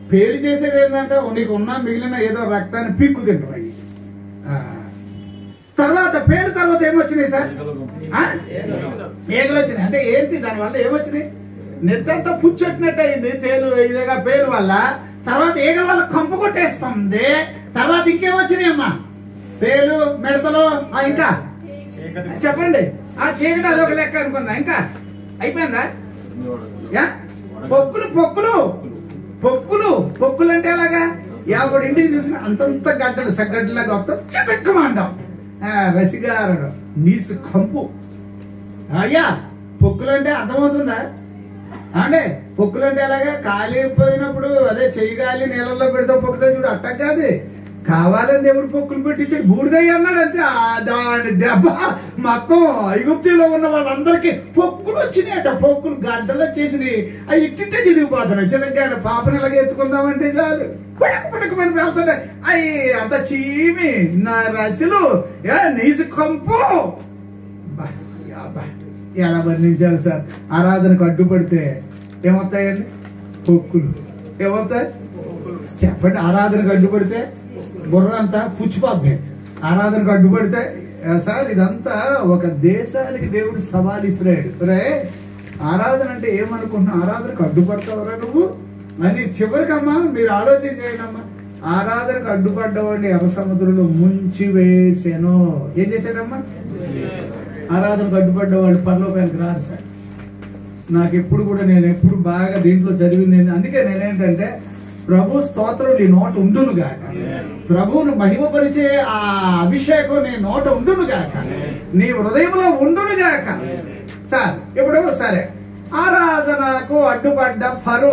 పేరు చేసేది ఏంటంటే నీకు ఉన్న మిగిలిన ఏదో రక్తాన్ని పీక్కు తింటాం అవి ఆ. తర్వాత పేరు తర్వాత ఏమొచ్చినాయి సార్ ఆ? ఏగలు వచ్చినాయి అంటే ఏంటి దానివల్ల ఏమొచ్చినాయి నెత్తంతా పుచ్చొట్టినట్టు అయింది తేలు ఇదిగా పేరు వల్ల తర్వాత ఏగల వల్ల కంపు కొట్టేస్తుంది తర్వాత ఇంకేమొచ్చినాయి అమ్మా పేలు మిడతలు ఆ, ఇంకా చెప్పండి ఆ చీకటి అదొక లెక్క అనుకుందా ఇంకా అయిపోయిందా యా పొక్కులు పొక్కులు పొక్కులు పొక్కులు అంటే ఎలాగా యాభై ఇంటికి చూసిన అంతంత గడ్డలు సగ్గడ్డలాగా వస్తాం చితక్కమంటాం రసిగారడు నీసు కంపు అయ్యా పొక్కులు అంటే అర్థమవుతుందా అంటే పొక్కులు అంటే ఎలాగా కాలిపోయినప్పుడు అదే చెయ్యి గాలి నీళ్ళల్లో పెడితే పొక్కుతా చూడు అట్ట కాదు కావాలని దేవుడు పొక్కులు పెట్టించాడు బూడిదయ్య అన్నాడు అంతే ఆ దాని దెబ్బ మొత్తం ఐగుప్తిలో ఉన్న వాళ్ళందరికీ పొక్కులు వచ్చినాయట పొక్కులు గడ్డలు వచ్చేసినాయి అవి ఇట్టిట్టే చిదిగిపోతున్నాయి చిన్నగా పాపని ఇలాగ ఎత్తుకుందామంటే చాలు పడక పడక పని వెళ్తున్నాయి అవి అంత చీమి నా రసిలు ఏ నీసు కంపు బా, యా బా. ఎలా వర్ణించాలి సార్ ఆరాధనకు అడ్డుపడితే ఏమవుతాయండి పొక్కులు ఏమవుతాయి చెప్పండి ఆరాధనకు అడ్డుపడితే బుర్ర అంతా పుచ్చిపోద్ది ఆరాధనకు అడ్డుపడితే ఆ, సార్ ఇదంతా ఒక దేశానికి దేవుడు సవాల్ ఇస్తున్నాడు రే ఆరాధన అంటే ఏమనుకుంటున్నావు ఆరాధనకు అడ్డుపడతావురా నువ్వు అని చివరికమ్మా మీరు ఆలోచన చేయండి అమ్మా ఆరాధనకు అడ్డుపడ్డవాడిని ఎర్ర సముద్రంలో ముంచి వేసాను ఏం చేశాడమ్మా ఆరాధనకు అడ్డుపడ్డ వాళ్ళు పరలోకానికి రారు సార్ నాకు ఎప్పుడు కూడా నేను ఎప్పుడు బాగా దీంట్లో చదివింది ఏంటి- అందుకే నేనేంటంటే ప్రభు స్తోత్రం నీ నోట ఉండును గాక ప్రభువును మహిమపరిచే ఆ అభిషేకం నీ నోట ఉండును గాక నీ హృదయంలో ఉండును గాక సార్ ఇప్పుడు సరే ఆరాధనకు అడ్డుపడ్డ ఫరో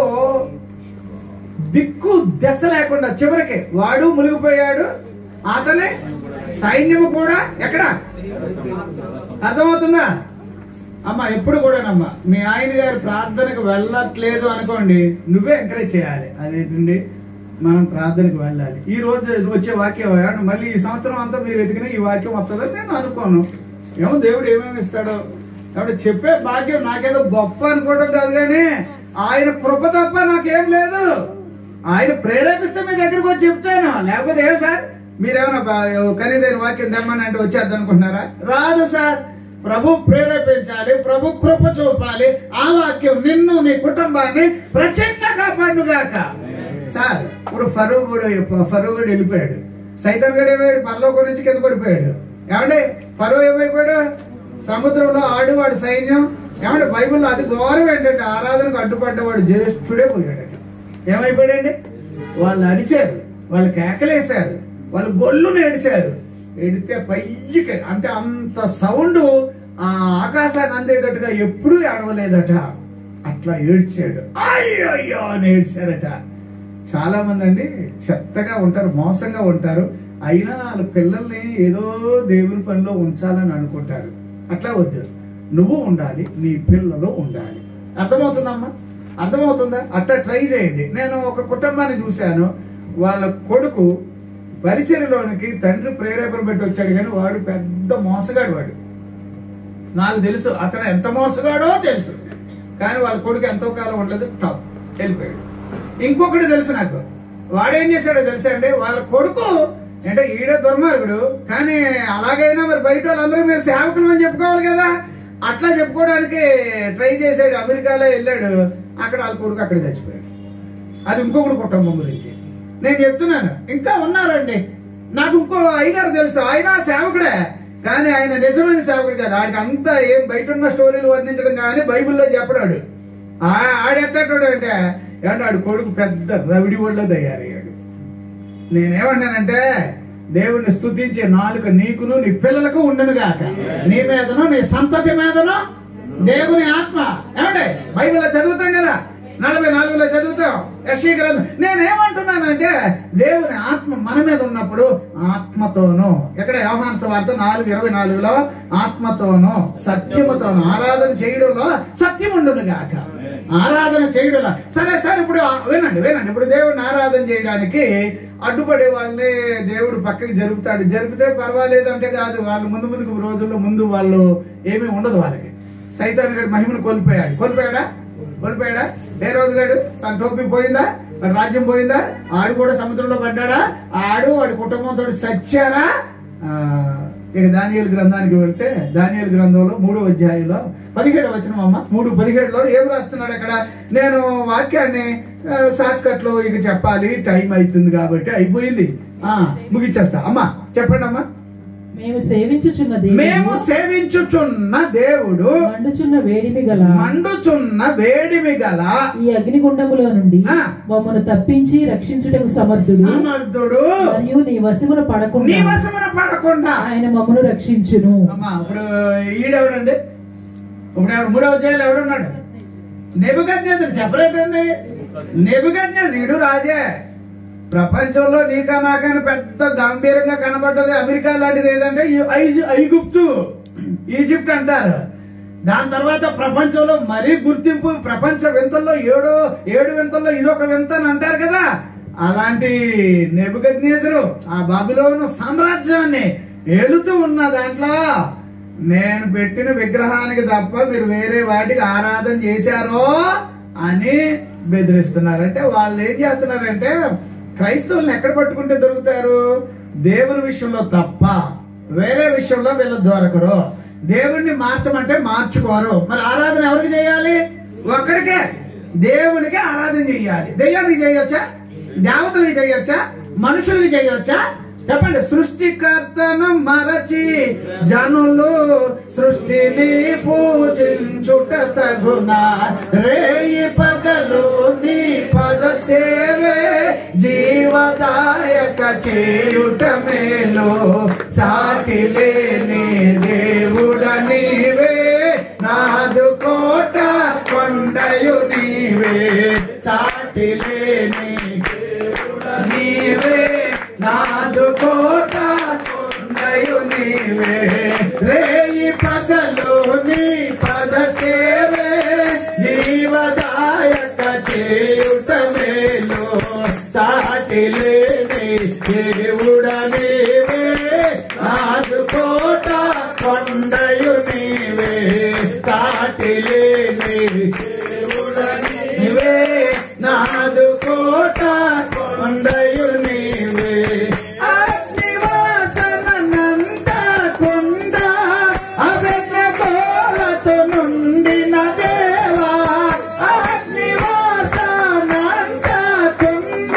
దిక్కు దశ లేకుండా చివరికి వాడు మునిగిపోయాడు అతనే సైన్యము కూడా ఎక్కడ అర్థమవుతుందా అమ్మ ఎప్పుడు కూడానమ్మా మీ ఆయన గారి ప్రార్థనకు వెళ్ళట్లేదు అనుకోండి నువ్వే ఎంకరేజ్ చేయాలి అదేంటండి మనం ప్రార్థనకు వెళ్ళాలి ఈ రోజు వచ్చే వాక్యం ఏమండి మళ్ళీ ఈ సంవత్సరం అంతా మీరు వెతికినా ఈ వాక్యం వస్తుందని నేను అనుకోను ఏమో దేవుడు ఏమేమి ఇస్తాడో కాబట్టి చెప్పే భాగ్యం నాకేదో గొప్ప అనుకోవడం కాదు కానీ ఆయన కృప తప్ప నాకేం లేదు ఆయన ప్రేరేపిస్తే మీ దగ్గరికి వచ్చి చెప్తాను లేకపోతే ఏం సార్ మీరేమైనా బా- ఖరీదైన వాక్యం తెమ్మని అంటే వచ్చేద్దాం అనుకుంటున్నారా రాదు సార్ ప్రభు ప్రేరేపించాలి ప్రభు కృప చూపాలి ఆ వాక్యం నిన్ను నీ కుటుంబాన్ని ప్రత్యేకంగా కాపాడుగాక సార్ ఇప్పుడు ఫరూ కూడా ఫరూ కూడా వెళ్ళిపోయాడు సైతం గడు ఏమయ్యాడు పరలోకం నుంచి కింద పడిపోయాడు ఏమండి ఫరూ ఏమైపోయాడు సముద్రంలో ఆడువాడు సైన్యం ఏమంటే బైబిల్లో అది ఘోరం ఏంటంటే ఆరాధనకు అడ్డుపడ్డవాడు జ్యేష్ఠుడే పోయాడు ఏమైపోయాడండి వాళ్ళు అరిచారు వాళ్ళు కేకలేశారు వాళ్ళు గొల్లు ఏడిచారు ఎడితే పైకి అంటే అంత సౌండ్ ఆ ఆకాశాన్ని అందేటట్టుగా ఎప్పుడూ ఏడవలేదట అట్లా ఏడ్చాడు అయ్యో అయ్యో అని ఏడ్చారట చాలా మంది అండి చెత్తగా ఉంటారు మోసంగా ఉంటారు అయినా వాళ్ళ పిల్లల్ని ఏదో దేవుని పనిలో ఉంచాలని అనుకుంటారు అట్లా వద్దు నువ్వు ఉండాలి నీ పిల్లలు ఉండాలి అర్థమవుతుందమ్మా అర్థమవుతుందా అట్లా ట్రై చేయండి నేను ఒక కుటుంబాన్ని చూశాను వాళ్ళ కొడుకు పరిచయలోనికి తండ్రి ప్రేరేపణ పెట్టి వచ్చాడు కానీ వాడు పెద్ద మోసగాడు వాడు నాకు తెలుసు అతను ఎంత మోసగాడో తెలుసు కానీ వాళ్ళ కొడుకు ఎంతో కాలం ఉండలేదు టాప్ వెళ్ళిపోయాడు ఇంకొకటి తెలుసు నాకు వాడేం చేశాడో తెలుసా అండి వాళ్ళ కొడుకు అంటే ఈడ దుర్మార్గుడు కానీ అలాగైనా మరి బయట వాళ్ళందరూ మేము సేవకులు అని చెప్పుకోవాలి కదా అట్లా చెప్పుకోవడానికి ట్రై చేశాడు అమెరికాలో వెళ్ళాడు అక్కడ వాళ్ళ కొడుకు అక్కడ చచ్చిపోయాడు అది ఇంకొకటి కుటుంబం గురించి నేను చెప్తున్నాను ఇంకా ఉన్నారండి నాకు ఇంకో అయ్యగారు తెలుసు ఆయన సేవకుడే కానీ ఆయన నిజమైన సేవకుడు కాదు ఆడికి అంతా ఏం బయట ఉన్న స్టోరీలు వర్ణించడం కానీ బైబిల్లో చెప్పడాడు ఆ- ఆడెట్టాడు అంటే ఏమంటే ఆడు కొడుకు పెద్ద రవిడి ఒళ్ళో తయారయ్యాడు నేనేమన్నానంటే దేవుణ్ణి స్తుతించే నాలుక నీకును నీ పిల్లలకు ఉండును గాక నీ మీదను నీ సంతతి మీదను దేవుని ఆత్మ ఏమంటే బైబిల్లో చదువుతాం కదా నలభై నాలుగులో చదువుతాం యశ్వీ గ్రంథం నేనేమంటున్నానంటే దేవుని ఆత్మ మన మీద ఉన్నప్పుడు ఆత్మతోను ఎక్కడ వ్యవహార వార్త నాలుగు ఇరవై నాలుగులో ఆత్మతోను సత్యముతోను ఆరాధన చేయడంలో సత్యం ఉండును గాక ఆరాధన చేయడంలో సరే సరే ఇప్పుడు ఆ- వినండి వినండి ఇప్పుడు దేవుడిని ఆరాధన చేయడానికి అడ్డుపడే వాళ్ళని దేవుడు పక్కకి జరుపుతాడు జరిపితే పర్వాలేదు అంటే కాదు వాళ్ళు ముందు ముందుకు రోజుల్లో ముందు వాళ్ళు ఏమీ ఉండదు వాళ్ళకి సైతాన్ గడి మహిమను కోల్పోయాడు కోల్పోయాడా కోల్పోయాడా ఏ రోజు గడు తన టోపీ పోయిందా మరి రాజ్యం పోయిందా ఆడు కూడా సముద్రంలో పడ్డాడా ఆడు వాడి కుటుంబంతో సచ్చారా ఆ, ఇక దానియేలు గ్రంథానికి వెళ్తే దానియేలు గ్రంథంలో మూడో అధ్యాయంలో పదిహేడు వచ్చిన అమ్మ మూడు పదిహేడులో ఏం రాస్తున్నాడు అక్కడ నేను వాక్యాన్ని షార్ట్ కట్ లో ఇక చెప్పాలి టైం అవుతుంది కాబట్టి అయిపోయింది ఆ ముగిచ్చేస్తా అమ్మా చెప్పండి అమ్మా మేము సేవించుచున్న మేము దేవుడు సేవించుచున్న దేవుడు మండుచున్న వేడిమి గల మండుచున్న వేడిమి గల ఈ అగ్నిగుండములో నుండి ఆ. మమ్మను తప్పించి రక్షించుటకు సమర్థుడు సమర్థుడు మరియు నీ వశమున నీ పడకుండా వశమున పడకుండా ఆయన మమ్మను రక్షించును అమ్మా ఇప్పుడు ఈడెవడండి ఇప్పుడు ఎవడు మూడవ అధ్యాయులు ఎవడున్నాడు నెబుకజ్ఞతలు చెప్పలేటండి నెబుకజ్ఞతలు ఈడు రాజే ప్రపంచంలో నీకా నాకని పెద్ద గంభీరంగా కనబడ్డది అమెరికా లాంటిది ఏదంటే ఈ ఐజి- ఐగుప్తు ఈజిప్ట్ అంటారు దాని తర్వాత ప్రపంచంలో మరీ గుర్తింపు ప్రపంచ వింతల్లో ఏడో ఏడు వింతల్లో ఇదొక వింత అని అంటారు కదా అలాంటి నెబుకజ్ఞేసరు ఆ బాబులోను సామ్రాజ్యాన్ని ఏలుతూ ఉన్న దాంట్లో నేను పెట్టిన విగ్రహానికి తప్ప మీరు వేరే వాటికి ఆరాధన చేశారో అని బెదిరిస్తున్నారంటే వాళ్ళు ఏం చేస్తున్నారంటే క్రైస్తవుల్ని ఎక్కడ పట్టుకుంటే దొరుకుతారు దేవుని విషయంలో తప్ప వేరే విషయంలో వీళ్ళు దొరకరు దేవుణ్ణి మార్చమంటే మార్చుకోరు మరి ఆరాధన ఎవరికి చేయాలి ఒక్కడికే దేవునికి ఆరాధన చేయాలి దెయ్యానికి చేయొచ్చా దేవతలకి చేయొచ్చా మనుషులకి చేయొచ్చా చెప్పండి సృష్టికర్తను మరచి జనులు సృష్టిని పూజించుట తగునా రేయి పగలు నీ పద సేవే జీవదాయక చేయుట మేలు సాటి లేని దేవుడ నీవే నాదు కోట కొండయు నీవే సాటి లేని నీవే నాదు కోట కొండయు నీవే రేయి పగలు నీ పద సేవే జీవదాయక చేయుట మేలు సాటి లేని దేవుడ నీవే నాదు కోట కొండయు నీవే సాటి లేని దేవుడ నీవే నాదు కోట కొండయు నీవే అగ్నివాసనంత కుండ అభిషేకోలతో నుండిన దేవా అగ్నివాసనంత కుండ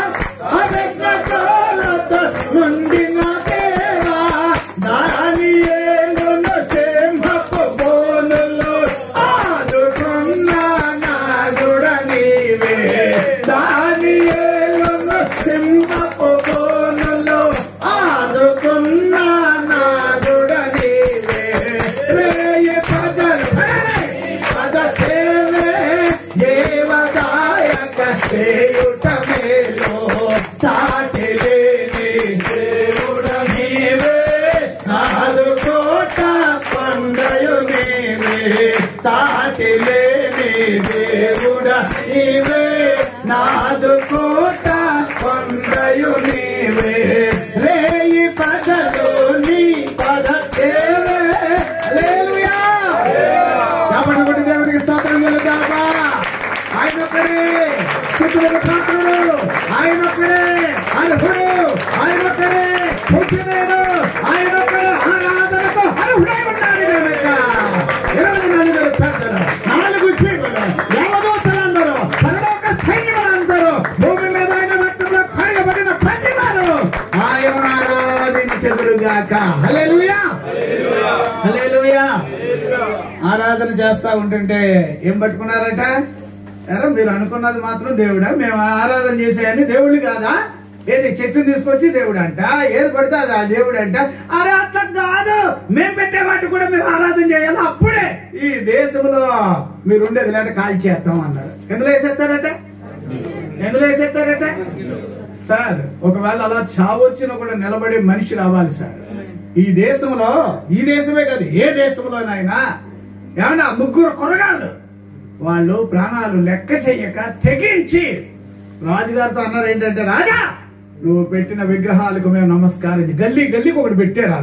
అభిషేకోలతో నుండిన దేవా దాని ఏలును సింహపు బోనులు ఆదుకున్న నాగుడ నీవే దాని ఏలును సింహపు బోనులు ఆదుకున్న నాగుడ నీవే రేయ పదలు పద సేవే దేవదాయక చేయుట మేలో సాటి లేని దేవుడ నీవే నాదు కోట కొండయు నీవే సాటి లేని దేవుడ నీవే నాదు కోట కొండయు నీవే రేయి పదలు నీ పద సేవే హల్లెలూయా కాబట్టి కొట్టి దేవునికి స్తోత్రం చెల్లిద్దామా ఆయన ఒక్కడే స్థుతులకు పాత్రుడు ఆయన ఒక్కడే అర్హుడు ఆయన ఒక్కడే ముఖ్యమైన ఆయన ఒక్కడే ఆరాధనకు అర్హుడై ఉన్నాడు కనుక ఇరవై నాలుగు పెద్దలు నాలుగు చీమలు యమదూతలందరూ పరలోక సైన్యములందరూ భూమి మీద ఆయన రక్తంలో కడగబడిన ప్రతి వారు ఆయన ఆరాధించెదురుగాక హల్లెలూయా హల్లెలూయా ఆరాధన చేస్తా ఉంటుంటే ఏం పట్టుకున్నారట ఎరా మీరు అనుకున్నది మాత్రం దేవుడా మేము ఆరాధన చేసేయని దేవుళ్ళు కాదా ఏది చెట్టు తీసుకొచ్చి దేవుడు అంట ఏది పడితే అది ఆ దేవుడు అంట అరే అట్లా కాదు మేము పెట్టే వాటి కూడా మీరు ఆరాధన చేయాలి అప్పుడే ఈ దేశంలో మీరు ఉండేది లేక కాల్ చేస్తాం అన్నారు ఎందులో వేసేస్తారట ఎందులో వేసేస్తారట సార్ ఒకవేళ అలా చావొచ్చినా కూడా నిలబడే మనిషి రావాలి సార్ ఈ దేశంలో ఈ దేశమే కాదు ఏ దేశంలోనైనా ఏమన్నా ముగ్గురు కొరగాళ్ళు వాళ్ళు ప్రాణాలు లెక్క చెయ్యక తెగించి రాజుగారితో అన్నారు ఏంటంటే రాజా నువ్వు పెట్టిన విగ్రహాలకు మేము నమస్కారం గల్లీ గల్లీకి ఒకటి పెట్టారు వాళ్ళు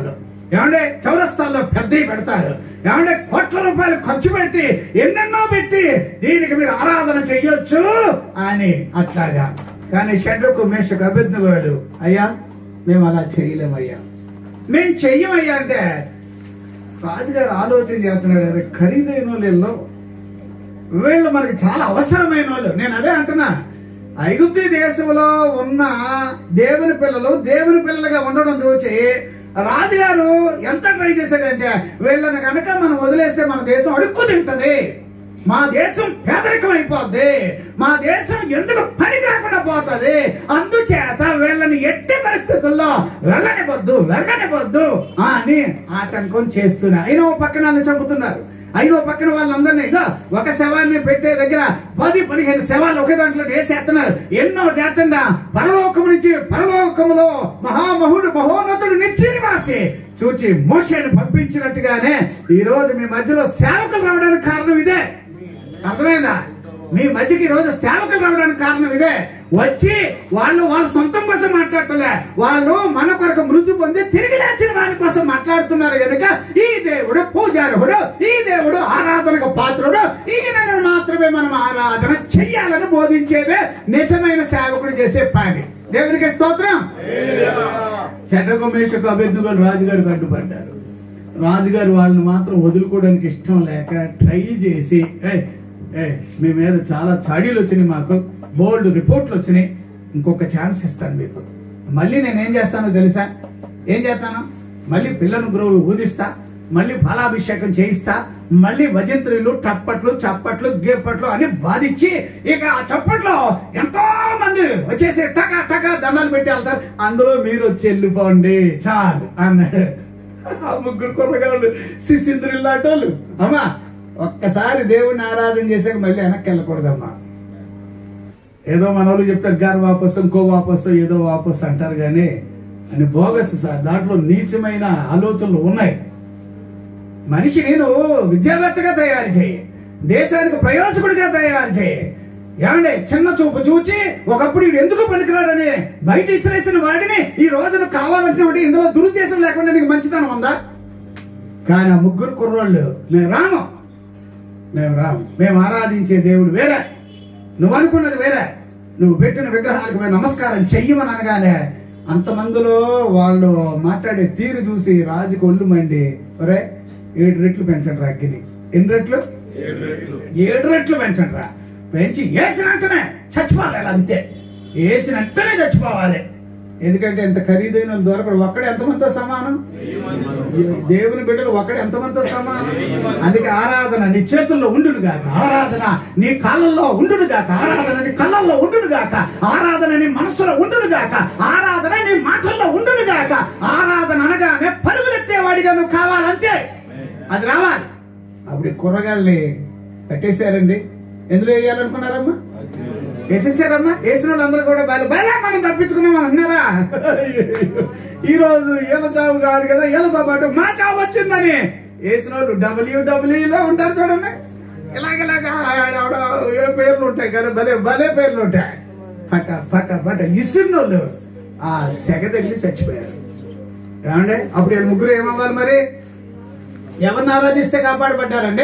ఏమంటే చౌరస్తాల్లో పెద్దవి పెడతారు ఏమంటే కోట్ల రూపాయలు ఖర్చు పెట్టి ఎన్నెన్నో పెట్టి దీనికి మీరు ఆరాధన చెయ్యొచ్చు అని అట్లాగా కానీ షడ్రకు మేషకు అభిజ్ఞలు అయ్యా మేము అలా చేయలేమయ్యా మేము చెయ్యమయ్యా అంటే రాజుగారు ఆలోచన చేస్తున్నాడు అరే ఖరీదైన వాళ్ళలో వీళ్ళు మనకి చాలా అవసరమైన వాళ్ళు నేను అదే అంటున్నా ఐగుప్తి దేశంలో ఉన్న దేవుని పిల్లలు దేవుని పిల్లలుగా ఉండడం చూసి రాజుగారు ఎంత ట్రై చేశాడంటే వీళ్ళని కనుక మనం వదిలేస్తే మన దేశం అడుక్కు తింటది మా దేశం పేదరికం అయిపోద్ది మా దేశం ఎందుకు పనికి రాకుండా పోతుంది అందుచేత వీళ్ళని ఎట్టి పరిస్థితుల్లో వెళ్ళనివద్దు వెళ్ళనివద్దు అని ఆటంకం చేస్తున్నా అయినా ఓ పక్కన వాళ్ళని చంపుతున్నారు అయినా ఓ పక్కన వాళ్ళందరినీ ఇగో ఒక శవాన్ని పెట్టే దగ్గర పది పదిహేను శవాలు ఒకే దాంట్లో వేసేస్తున్నారు ఎన్నో చేస్తున్నా పరలోకము నుంచి పరలోకములో మహామహుడు మహోన్నతుడు నిత్య నివాసి చూచి మోషేని పంపించినట్టుగానే ఈ రోజు మీ మధ్యలో సేవకులు రావడానికి కారణం ఇదే అర్థమైందా మీ మధ్యకి ఈ రోజు సేవకులు రావడానికి కారణం ఇదే వచ్చి వాళ్ళు వాళ్ళ సొంతం కోసం మాట్లాడటలే వాళ్ళు మన కొరకు మృతి పొంది తిరిగి లేచిన వారి కోసం మాట్లాడుతున్నారు కనుక ఈ దేవుడు పూజారుడు ఈ దేవుడు ఆరాధనకు పాత్రుడు ఈయనను మాత్రమే మనం ఆరాధన చెయ్యాలని బోధించేదే నిజమైన సేవకుడు చేసే పని దేవునికి స్తోత్రం చంద్రకుమేషకు అభ్యర్థులు రాజుగారికి అడ్డుపడ్డారు రాజుగారు వాళ్ళని మాత్రం వదులుకోవడానికి ఇష్టం లేక ట్రై చేసి ఏ ఏ మీ మీద చాలా చాడీలు వచ్చినాయి మాకు బోల్డ్ రిపోర్ట్లు వచ్చినాయి ఇంకొక ఛాన్స్ ఇస్తాను మీకు మళ్ళీ నేను ఏం చేస్తానో తెలుసా ఏం చేస్తాను మళ్ళీ పిల్లను గురువు ఊదిస్తా మళ్ళీ ఫలాభిషేకం చేయిస్తా మళ్ళీ భజంత్రులు టప్పట్లు చప్పట్లు గేపట్లు అని బాధించి ఇక ఆ చప్పట్లో ఎంతో మంది వచ్చేసి టక టక దండాలు పెట్టి వెళ్తారు అందులో మీరు వచ్చి వెళ్ళిపోండి చాలు అన్నాడు ఆ ముగ్గురు కుర్రగాళ్ళు శిశింద్రులాటోళ్ళు అమ్మా ఒక్కసారి దేవుణ్ణి ఆరాధన చేసాక మళ్ళీ వెనక్కి వెళ్ళకూడదమ్మా ఏదో మన వాళ్ళు చెప్తారు గారు వాపస్ ఇంకో వాపస్ ఏదో వాపస్ అంటారు కానీ అని బోగస్ సార్ దాంట్లో నీచమైన ఆలోచనలు ఉన్నాయి మనిషిని నువ్వు విద్యావేత్తగా తయారు చేయి దేశానికి ప్రయోజకుడిగా తయారు చేయి ఏమండి చిన్న చూపు చూచి ఒకప్పుడు వీడు ఎందుకు పనికిరాడని బయట ఇసిరేసిన వాడిని ఈ రోజున కావాలంటే ఇందులో దురుద్దేశం లేకుండా నీకు మంచితనం ఉందా కానీ ఆ ముగ్గురు కుర్రోళ్ళు మేము రాము మేము రాము మేము ఆరాధించే దేవుడు వేరే నువ్వు అనుకున్నది వేరే నువ్వు పెట్టిన విగ్రహాలకు మేము నమస్కారం చెయ్యమని అనగానే అంతమందిలో వాళ్ళు మాట్లాడే తీరు చూసి రాజుకు ఒళ్ళు మండి ఒరే ఏడు రెట్లు పెంచండి రా అగ్గిని ఎన్ని రెట్లు ఏడు రెట్లు పెంచండి రా పెంచి వేసినట్టునే చచ్చిపోవాలి అలా అంతే వేసినట్టునే చచ్చిపోవాలి ఎందుకంటే ఎంత ఖరీదైన దొరకడు ఒక్కడే ఎంతమందితో సమానం దేవుని బిడ్డలు ఒక్కడే ఎంతమందితో సమానం అందుకే ఆరాధన నీ చేతుల్లో ఉండును గాక ఆరాధన నీ కాళ్ళల్లో ఉండును గాక ఆరాధన నీ కళ్ళల్లో ఉండును గాక ఆరాధన నీ మనసులో ఉండును గాక ఆరాధన నీ మాటల్లో ఉండును గాక ఆరాధన అనగానే పరుగులెత్తేవాడిగా నువ్వు కావాలంతే అది రావాలి అప్పుడు ఈ కూరగాయల్ని కట్టేశారండి ఎందులో వేయాలనుకున్నారమ్మా వేసేసారమ్మా వేసిన వాళ్ళందరూ కూడా బయలు బయలా మనం తప్పించుకున్నాం అని అన్నారా ఈ రోజు ఈల చావు కాదు కదా ఈలతో పాటు మా చావు వచ్చిందని వేసిన వాళ్ళు డబ్ల్యూ లో ఉంటారు చూడండి ఇలాగలాగా ఆడెవడో ఏ పేర్లు ఉంటాయి కదా భలే భలే పేర్లు ఉంటాయి పట పట పట ఇసిన వాళ్ళు ఆ సెగ తగిలి చచ్చిపోయారు ఏమండి అప్పుడు వీళ్ళ ముగ్గురు ఏమవ్వాలి మరి ఎవరిని ఆరాధిస్తే కాపాడబడ్డారండి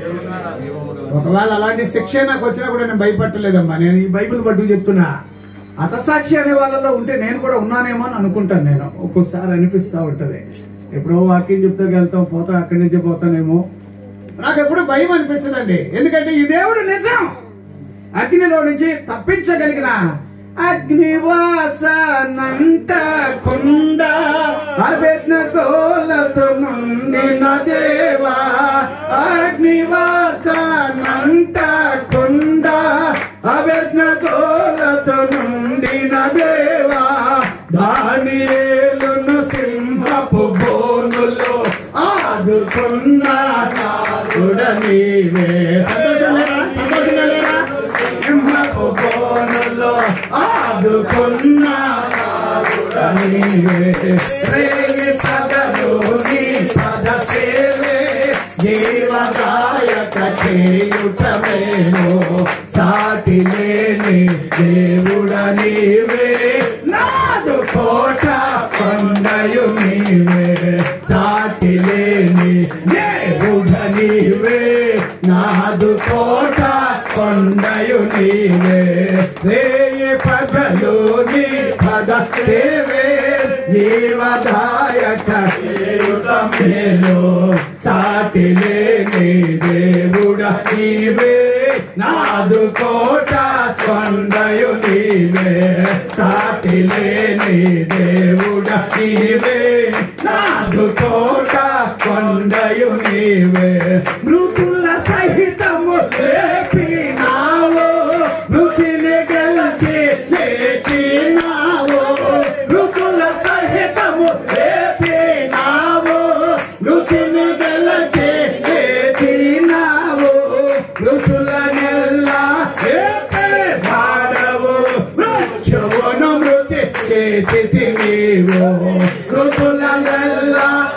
ఒకవేళ అలాంటి శిక్ష నాకు వచ్చినా కూడా నేను భయపడలేదమ్మా నేను ఈ బైబిల్ పట్టు చెప్తున్నా అతసాక్షి అనే వాళ్ళలో ఉంటే నేను కూడా ఉన్నానేమో అని అనుకుంటాను నేను ఒక్కోసారి అనిపిస్తా ఉంటది ఎప్పుడో వాక్యం చెప్తా వెళ్తాం పోతా అక్కడి నుంచి పోతానేమో నాకు ఎప్పుడు భయం అనిపించదండి ఎందుకంటే ఈ దేవుడు నిజం అగ్నిలో నుంచి తప్పించగలిగిన అగ్నివాసనంట కుండ అభిజ్ఞ గోలతో నుండిన దేవా అగ్నివాసనంట కుండ అభిజ్ఞ గోలతో నుండిన దేవా దానియేలును సింహపు బోనులో ఆదుకున్న నాథుడ నీవే సంతోషం లేరా సంతోషంగా లేరా సింహపు బోనులో ఆదుకున్న నాథుడ నీవే రేగి పదలు నీ పద సేవే జీవదాయక చేయుటమేమో సాటి లేని దేవుడ నీవే నాదు కోట కొండయు నీవే సా దేవుడ నీవే నాదు కోట కొండయు నీవే రేయి పగలు నీ పద సేవే జీవదాయక మేలు సాటి లేని దేవుడ నీవే నాదు కోట కొండయు నీవే సాటి లేని దేవుడ నీవే నాదు కోట కొండయు నీవే మృతుల సహితము లేపినావు మృతిని గెలిచి లేచినావు మృతుల సహితము లేపినావు మృతిని గెలిచి లేచినావు మృతుల నెల్ల వాడవు మృత్యువును మృతి చేసి నీవు మృతుల నెల్ల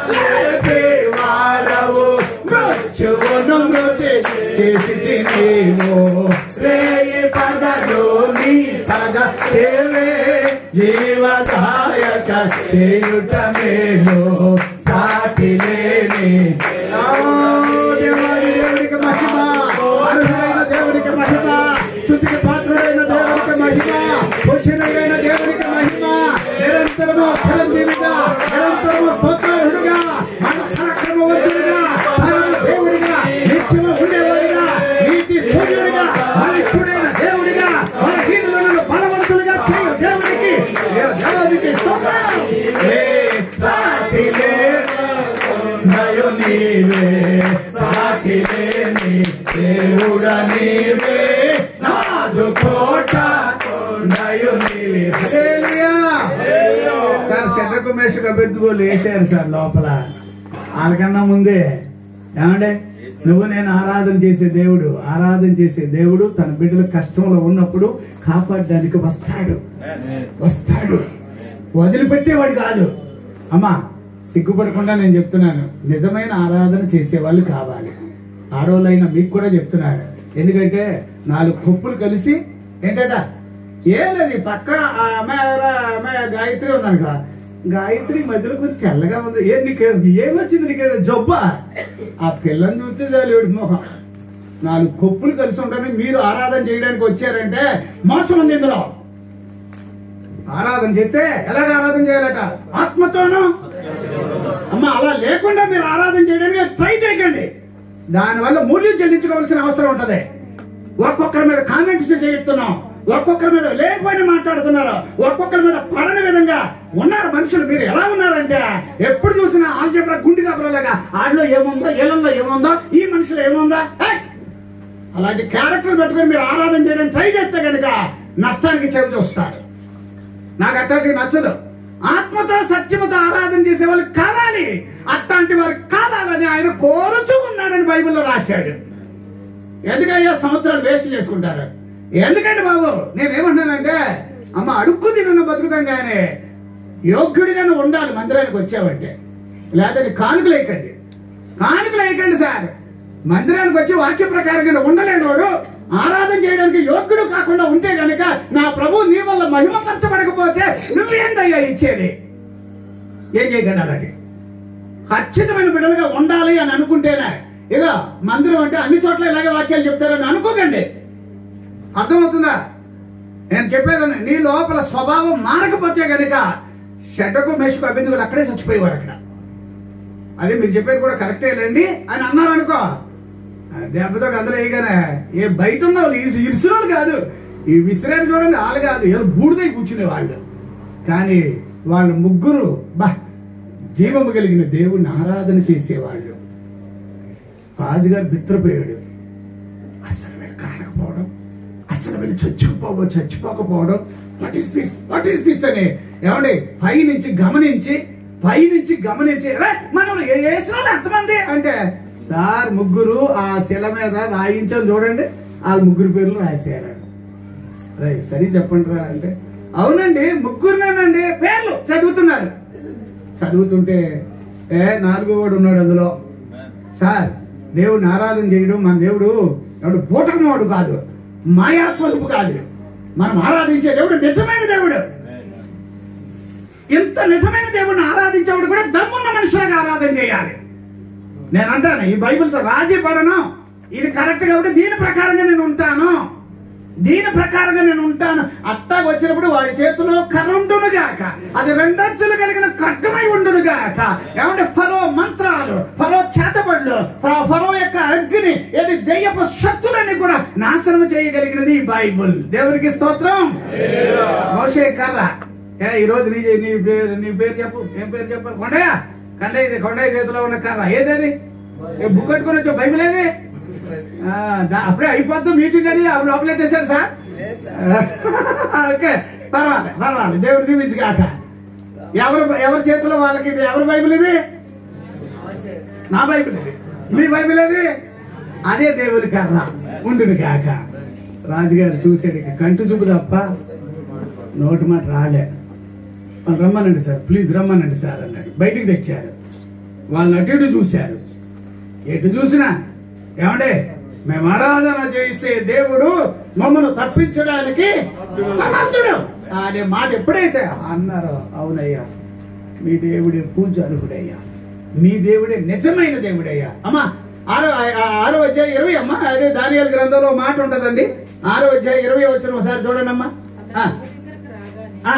వాడవు మృత్యువును మృతి చేసి నీవు రేయి పదలు నీ పద సేవే జీవదాయక చేయుట మేలు సాటి లేని ఓ దేవుని దేవునికి మహిమ అర్హుడైన దేవునికి మహిమ స్థుతికి పాత్రుడైన దేవునికి మహిమ వచ్చినైన దేవునికి మహిమ నిరంతరము చిరంజీవిగా నిరంతరము స్తోత్రార్హుడుగా మన పరాక్రమవంతుడిగా పరమ దేవుడిగా నిత్యము ఉండేవాడిగా నీతి సూర్యుడిగా బలిష్ఠుడైన దేవుడిగా మన హీనులను బలవంతులుగా చేయు దేవునికి దేవునికి స్తోత్రం ఏ సాటి నయు నీవే సాటి లేని దేవుడ నీవే నాదు కోట నయు నీవే హల్లెలూయా సార్ చంద్రకుమేష్ అభ్యర్థులు వేసారు సార్ లోపల వాళ్ళకన్నా ముందే ఏమండే నువ్వు నేను ఆరాధన చేసే దేవుడు ఆరాధన చేసే దేవుడు తన బిడ్డల కష్టంలో ఉన్నప్పుడు కాపాడడానికి వస్తాడు వస్తాడు వదిలిపెట్టేవాడు కాదు అమ్మా సిగ్గుపడకుండా నేను చెప్తున్నాను నిజమైన ఆరాధన చేసేవాళ్ళు కావాలి ఆడవాళ్ళైనా మీకు కూడా చెప్తున్నాను ఎందుకంటే నాలుగు కొప్పులు కలిసి ఏంటట ఏం లేదు ఈ పక్క ఆ అమ్మాయి ఎవరో ఆ అమ్మాయి గాయత్రి ఉందనుక గాయత్రి మధ్యలో కొంచెం తెల్లగా ఉంది ఏ నీకు ఏమొచ్చింది నీకు జబ్బా ఆ పిల్లని చూస్తే చాలు ఏడు మొహం నాలుగు కొప్పులు కలిసి ఉంటారని మీరు ఆరాధన చేయడానికి వచ్చారంటే మోసం ఉంది ఇందులో ఆరాధన చేస్తే ఎలాగ ఆరాధన చేయాలట ఆత్మతోనూ అమ్మ అలా లేకుండా మీరు ఆరాధన చేయడానికి ట్రై చేయకండి దానివల్ల మూల్యం చెల్లించుకోవాల్సిన అవసరం ఉంటది ఒక్కొక్కరి మీద కామెంట్స్ చేస్తున్నాం ఒక్కొక్కరి మీద లేకపోయినా మాట్లాడుతున్నారు ఒక్కొక్కరి మీద పడని విధంగా ఉన్నారు మనుషులు మీరు ఎలా ఉన్నారంటే ఎప్పుడు చూసినా ఆల్జబ్రా గుండి కబురలాగా ఆడిలో ఏముందో ఏళ్ళల్లో ఏముందో ఈ మనుషులు ఏముందో హే! అలాంటి క్యారెక్టర్ పెట్టుకొని మీరు ఆరాధన చేయడానికి ట్రై చేస్తే కనుక నష్టానికి చెవి చూస్తారు నాకు అట్లాంటివి నచ్చదు ఆత్మతో సత్యముతో ఆరాధన చేసే వాళ్ళు కావాలి అట్లాంటి వారు కావాలని ఆయన కోరుచూ ఉన్నాడని బైబిల్లో రాశాడు ఎందుకయ్యా సంవత్సరాలు వేస్ట్ చేసుకుంటారు ఎందుకండి బాబు నేనేమంటున్నానంటే అమ్మ అడుక్కు తిన్న బతుకుతాం కానీ యోగ్యుడిగానే ఉండాలి మందిరానికి వచ్చావంటే లేకపోతే కానుకలు వేయకండి కానుకలు వేయకండి సార్ మందిరానికి వచ్చి వాక్య ప్రకారంగా ఉండలేని వాడు ఆరాధన చేయడానికి యోగ్యుడు కాకుండా ఉంటే గనుక నా ప్రభు నీ వల్ల మహిమపరచబడకపోతే నువ్వేందయ్యా ఇచ్చేది ఏం చేయకండి అలాంటి ఖచ్చితమైన బిడ్డలుగా ఉండాలి అని అనుకుంటేనే ఇదో మందిరం అంటే అన్ని చోట్ల ఇలాగే వాక్యాలు చెప్తారని అనుకోకండి అర్థమవుతుందా నేను చెప్పేదాన్ని నీ లోపల స్వభావం మారకపోతే కనుక షడ్డకు మెషకు అభిందువులు అక్కడే చచ్చిపోయేవారు అక్కడ అదే మీరు చెప్పేది కూడా కరెక్టే లేండి అని అన్నారు అనుకో ఆ దెబ్బతో అందులో వేయగానే ఏ బయట ఉన్న వాళ్ళు ఇరుసు ఇరుసు వాళ్ళు కాదు ఈ విసిరేది చూడండి వాళ్ళు కాదు వీళ్ళు బూడిదై కూర్చునే వాళ్ళు కానీ వాళ్ళు ముగ్గురు బా జీవము కలిగిన దేవుణ్ణి ఆరాధన చేసేవాళ్ళు రాజుగారు బిత్రపోయాడు అసలు వీళ్ళు కానకపోవడం అసలు వీళ్ళు చచ్చిపోవ చచ్చిపోకపోవడం what is this what is this అని ఏమండి పై నుంచి గమనించి పై నుంచి గమనించి "రే, మనం ఏ- వేసిన వాళ్ళు ఎంతమంది అంటే సార్ ముగ్గురు ఆ శిల మీద రాయించాం చూడండి ఆ ముగ్గురు పేర్లు రాశారు రే సరి చెప్పండి రా అంటే అవునండి ముగ్గురునేనండి పేర్లు చదువుతున్నారు చదువుతుంటే ఏ నాలుగో వాడు ఉన్నాడు అందులో సార్ దేవుడిని ఆరాధన చేయడం మన దేవుడు ఎవడు బూటకమోడు కాదు మాయాస్వరూపు కాదు మనం ఆరాధించే దేవుడు నిజమైన దేవుడు ఇంత నిజమైన దేవుడిని ఆరాధించేవాడు కూడా దమ్మున్న మనుషులుగా ఆరాధన చేయాలి నేను అంటాను ఈ బైబిల్తో రాజీ పడను ఇది కరెక్ట్ కాబట్టి దీని ప్రకారంగా నేను ఉంటాను దీని ప్రకారంగా నేను ఉంటాను అట్టాగా వచ్చినప్పుడు వాడి చేతిలో కర్ర ఉండును గాక అది రెండంచులు కలిగిన ఖడ్గమై ఉండును గాక ఏమంటే ఫరో మంత్రాలు ఫరో చేతబడులు ఫ- ఫరో యొక్క అగ్ని ఏది దెయ్యపు శక్తులన్నీ కూడా నాశనం చేయగలిగినది ఈ బైబుల్ దేవునికి స్తోత్రం మోషే కర్ర ఏ ఈ రోజు నీ నీ పేరు నీ పేరు చెప్పు ఏం పేరు చెప్పు కొండయ్య కండయ్య ఇది కొండయ్య చేతిలో ఉన్న కర్ర ఏదేది ఏ బుక్ కట్టుకొని వచ్చావు బైబిల్ ఏది ఆ, దా- అప్పుడే అయిపోద్దు మీటింగ్ అని అప్పుడు లోపలెట్టేశారు సార్ ఓకే పర్వాలేదు పర్వాలేదు దేవుడు దీవించి కాక ఎవరు ఎవరి చేతిలో వాళ్ళకి ఇది ఎవరి బైబిల్ ఇది నా బైబిల్ ఇది మీ బైబిల్ ఇది అదే దేవుని కర్ర ఉండును కాక రాజుగారు చూసేది ఇక కంటి చూపు తప్ప నోటి మాట రాలే వాళ్ళు రమ్మనండి సార్ ప్లీజ్ రమ్మనండి సార్ అన్నాడు బయటికి తెచ్చారు వాళ్ళని అటు ఇటు చూశారు ఎటు చూసినా ఏమండే మేము ఆరాధన చేసే దేవుడు మమ్మల్ని తప్పించడానికి సమర్థుడు అనే మాట ఎప్పుడైతే అన్నారో అవునయ్యా మీ దేవుడే పూజ అర్హుడయ్యా మీ దేవుడే నిజమైన దేవుడయ్యా అమ్మా ఆరో ఆ- ఆరో అధ్యాయం ఇరవై అమ్మా అదే దానియాల గ్రంథంలో మాట ఉంటదండి ఆరో అధ్యాయం ఇరవై వచ్చిన ఒకసారి చూడండి అమ్మా ఆ, ఆ,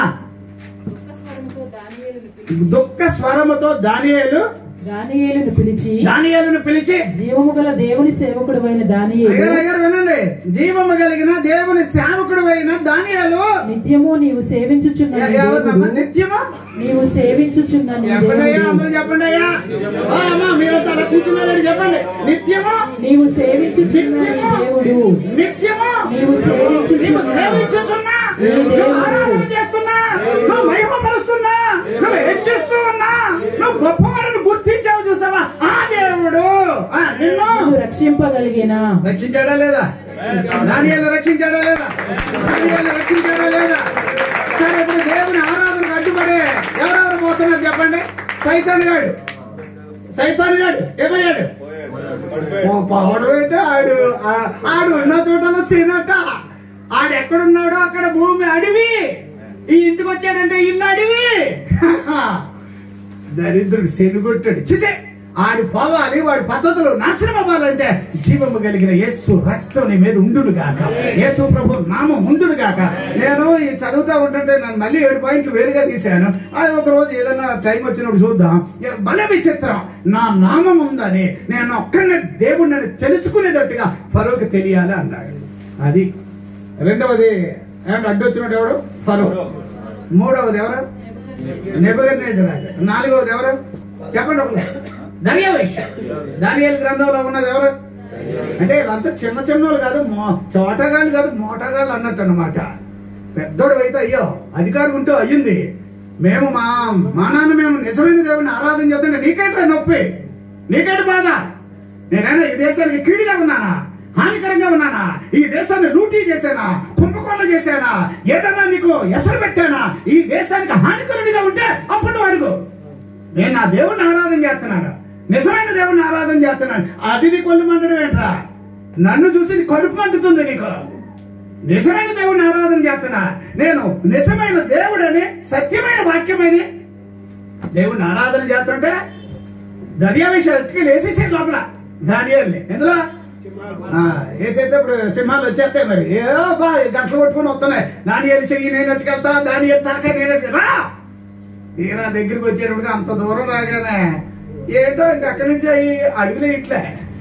దుఃఖ స్వరముతో దానియేలు దానియేలును పిలిచి దానియేలును పిలిచి జీవము గల దేవుని సేవకుడు అయిన దానియేలు అయ్యారు అయ్యారు వినండి జీవము కలిగిన దేవుని సేవకుడు అయిన దానియాలు నిత్యము నీవు సేవించుచున్న నీ ఎవరినమ్మా దేవుడు, నిత్యమా నీవు సేవించుచున్న నీ చెప్పండి అయ్యా అందరూ దేవుడు చెప్పండి అయ్యా ఆ, అమ్మా మీరు అలా కూర్చున్నారని చెప్పండి నిత్యమా నీవు సేవించుచున్న నీ దేవుడు నిత్యమా నీవు సేవించుచున్న నీవు సేవించుచున్నా నీ నువ్వు దేవుడు. ఆరాధన చేస్తున్నా నువ్వు మహిమపరుస్తున్నా నువ్వు హెచ్చిస్తూ ఉన్నా నువ్వు గొప్పవారిని గుర్తించావు చూసావా ఆ దేవుడు ఆ, నిన్ను నీవు రక్షింపగలిగిన రక్షించాడా లేదా దానియాలు రక్షించాడా లేదా దానియాలు రక్షించాడా లేదా సరే ఇప్పుడు దేవుని ఆరాధనకు అడ్డుపడే ఎవరెవరు పోతున్నారు చెప్పండి సైతాన్ గాడు సైతాన్ గాడు ఏమయ్యాడు ఓ పవడు అంటే ఆడు ఆ- ఆడు ఉన్న చోటలో సీనట ఆడు ఎక్కడున్నాడో అక్కడ భూమి అడివి ఈ ఇంటికి వచ్చాడంటే ఇల్లు అడివి దరిద్రుడు శనిగొట్టాడు చిచే ఆడు పోవాలి వాడి పద్ధతులు నాశనం అవ్వాలంటే జీవము కలిగిన యేసు రక్తం నీ మీద ఉండును గాక యేసు ప్రభు నామం ఉండును గాక నేను ఈ చదువుతా ఉంటుంటే నేను మళ్ళీ ఏడు పాయింట్లు వేరుగా తీశాను అది ఒక రోజు ఏదైనా టైం వచ్చినప్పుడు చూద్దాం ఏ, భలే విచిత్రం నా నామం ఉందని నేను ఒక్కడిని దేవుడిని తెలుసుకునేటట్టుగా ఫరోకి తెలియాలి అన్నాడు అది రెండవది ఏమంటే అడ్డొచ్చినట్టు ఎవడు ఫరో మూడవది ఎవరు నెబుకద్నేజరాజు నాలుగవది ఎవరు చెప్పండి ఒకరు దర్యావేష్ దానియేలు గ్రంథంలో ఉన్నది ఎవరు అంటే వీళ్ళంతా చిన్న చిన్నోళ్ళు కాదు మో- చోటగాళ్ళు కాదు మోటగాళ్ళు అన్నట్టు అనమాట పెద్దోడు అయితే అయ్యో అధికారం ఉంటే అయ్యింది మేము మా మా నాన్న మేము నిజమైన దేవుని ఆరాధన చేస్తుంటే నీకేంట్రా నొప్పి నీకేంటి బాధ నేనైనా ఈ దేశానికి కీడుగా ఉన్నానా హానికరంగా ఉన్నానా ఈ దేశాన్ని లూటీ చేశానా కుంభకోణ చేశానా ఏదన్నా నీకు ఎసరు పెట్టానా ఈ దేశానికి హానికరుడిగా ఉంటే అప్పుడు నువ్వు అడుగు నేను నా దేవుణ్ణి ఆరాధన చేస్తున్నాను నిజమైన దేవుణ్ణి ఆరాధన చేస్తున్నాను అది నీ కొల్లు మంటడం ఏంట్రా నన్ను చూసి నీ కడుపు మంటుతుంది నీకు నిజమైన దేవుణ్ణి ఆరాధన చేస్తున్నా నేను నిజమైన దేవుడని సత్యమైన వాక్యమని దేవుణ్ణి ఆరాధన చేస్తుంటే దర్యావేశాలకి లేసేసే లోపల దానియాల్ని ఎందులో ఆ, వేసేస్తే ఇప్పుడు సింహాలు వచ్చేస్తాయి మరి ఏ బా గంటలు పట్టుకుని వస్తున్నాయి దానియాలు చెయ్యి నేను ఎట్టుకెళ్తా దానియాలు తలకాయ నేను ఎట్టుకెళ్తా రా! తీరా దగ్గరికి వచ్చేటప్పుడు అంత దూరం రాగానే ఏంటో ఇంక అక్కడి నుంచి అవి అడుగులే ఇట్లే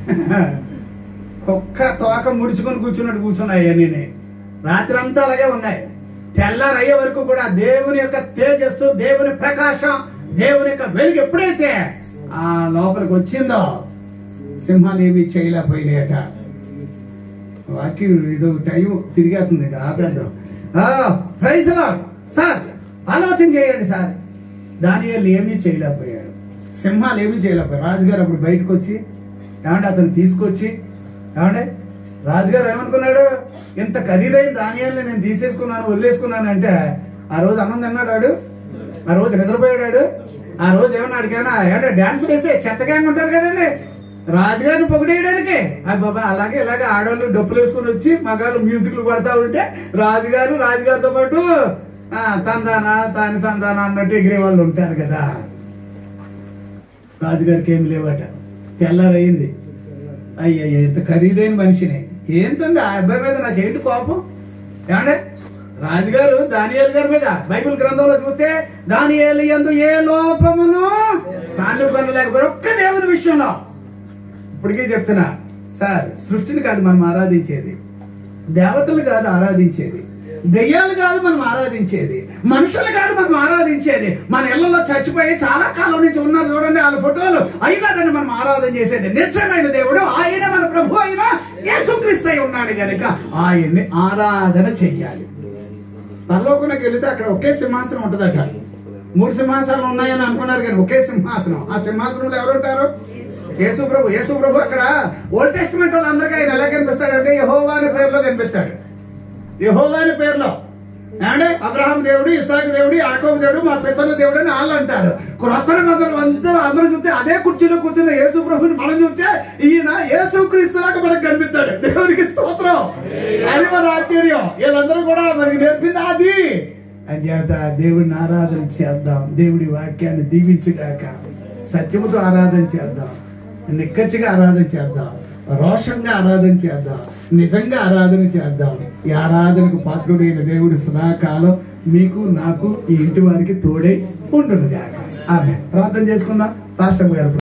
ఒక్క తోక ముడుచుకొని కూర్చున్నట్టు కూర్చున్నాయి అన్నీ రాత్రి అంతా అలాగే ఉన్నాయి తెల్లారయ్యే వరకు కూడా దేవుని యొక్క తేజస్సు దేవుని ప్రకాశం దేవుని యొక్క వెలుగు ఎప్పుడైతే ఆ లోపలికి వచ్చిందో సింహాలు ఏమీ చేయలేకపోయినాయట వాక్యం ఇది టైం తిరిగేస్తుంది ఇక ఆపేద్దాం ప్రైజ్ సార్ ఆలోచన చేయండి సార్ దానియాలు ఏమీ చేయలేకపోయాడు సింహాలు ఏమీ చేయలేకపోయాడు రాజుగారు అప్పుడు బయటకు వచ్చి ఏమంటే అతను తీసుకొచ్చి ఏమంటే రాజుగారు ఏమనుకున్నాడు ఇంత ఖరీదైన ధాన్యాన్ని నేను తీసేసుకున్నాను వదిలేసుకున్నాను అంటే ఆ రోజు అన్నం తిన్నాడు వాడు ఆ రోజు నిద్రపోయాడు ఆ రోజు ఏమన్నా అడిగానా ఏమంటే డాన్స్ వేసే చెత్తగా ఉంటారు కదండి రాజుగారిని పొగిడేయడానికి ఆ బాబా అలాగే ఇలాగే ఆడవాళ్ళు డప్పులు వేసుకొని వచ్చి మగాళ్ళు మ్యూజిక్లు పడతా ఉంటే రాజుగారు రాజుగారితో పాటు ఆ, తందానా తాని తందానా అన్నట్టు ఎగిరే వాళ్ళు ఉంటారు కదా రాజుగారికి ఏమి లేవట తెల్లారయింది అయ్యయ్య ఇంత ఖరీదైన మనిషిని ఏంటండి ఆ అబ్బాయి మీద నాకేంటి కోపం ఏమండే రాజుగారు దానియేలు గారి మీద బైబిల్ గ్రంథంలో చూస్తే దానియేలు యందు ఏ లోపమును కాళ్ళు కొనలేకపోయి ఒక్క దేవుని విషయంలో ఇప్పటికే చెప్తున్నా సార్ సృష్టిని కాదు మనం ఆరాధించేది దేవతలు కాదు ఆరాధించేది దెయ్యాలు కాదు మనం ఆరాధించేది మనుషులు కాదు మనం ఆరాధించేది మన ఇళ్లలో చచ్చిపోయి చాలా కాలం నుంచి ఉన్నారు చూడండి వాళ్ళ ఫోటోలు అవి కాదండి మనం ఆరాధన చేసేది నిజమైన దేవుడు ఆయన మన ప్రభు అయిన యేసుక్రీస్తు అయి ఉన్నాడు కనుక ఆయన్ని ఆరాధన చెయ్యాలి పరలోకంలోకి వెళితే అక్కడ ఒకే సింహాసనం ఉంటుందట మూడు సింహాసనాలు ఉన్నాయని అనుకున్నారు కానీ ఒకే సింహాసనం ఆ సింహాసనంలో ఎవరు ఉంటారు యేసు ప్రభు యేసు ప్రభు అక్కడ ఓల్డ్ టెస్టిమెంట్ వాళ్ళందరికీ ఆయన ఎలా కనిపిస్తాడంటే యహోవా అనే పేరులో కనిపిస్తాడు యహోవా అనే పేరులో అంటే అబ్రహాం దేవుడు ఇసాకు దేవుడు యాకోబు దేవుడు మా పితల దేవుడు అని వాళ్ళు అంటారు క్రొత్త నిబంధనలు అందరూ అందరూ చూస్తే అదే కుర్చీలో కూర్చున్న యేసు ప్రభుని మనం చూస్తే ఈయన యేసు క్రీస్తులాగా మనకు కనిపిస్తాడు దేవునికి స్తోత్రం అది మన ఆశ్చర్యం వీళ్ళందరూ కూడా మనకి నేర్పింది అది అంచేత దేవుడిని ఆరాధన చేద్దాం దేవుడి వాక్యాన్ని దీవించుగాక సత్యముతో ఆరాధన చేద్దాం నిక్కచ్చిగా ఆరాధన చేద్దాం రోషంగా ఆరాధన చేద్దాం నిజంగా ఆరాధన చేద్దాం ఈ ఆరాధనకు పాత్రుడైన దేవుడి సదాకాలం మీకు నాకు ఈ ఇంటి వారికి తోడై ఉండును గాక ఆమె ప్రార్థన చేసుకుందాం పాస్టర్ గారు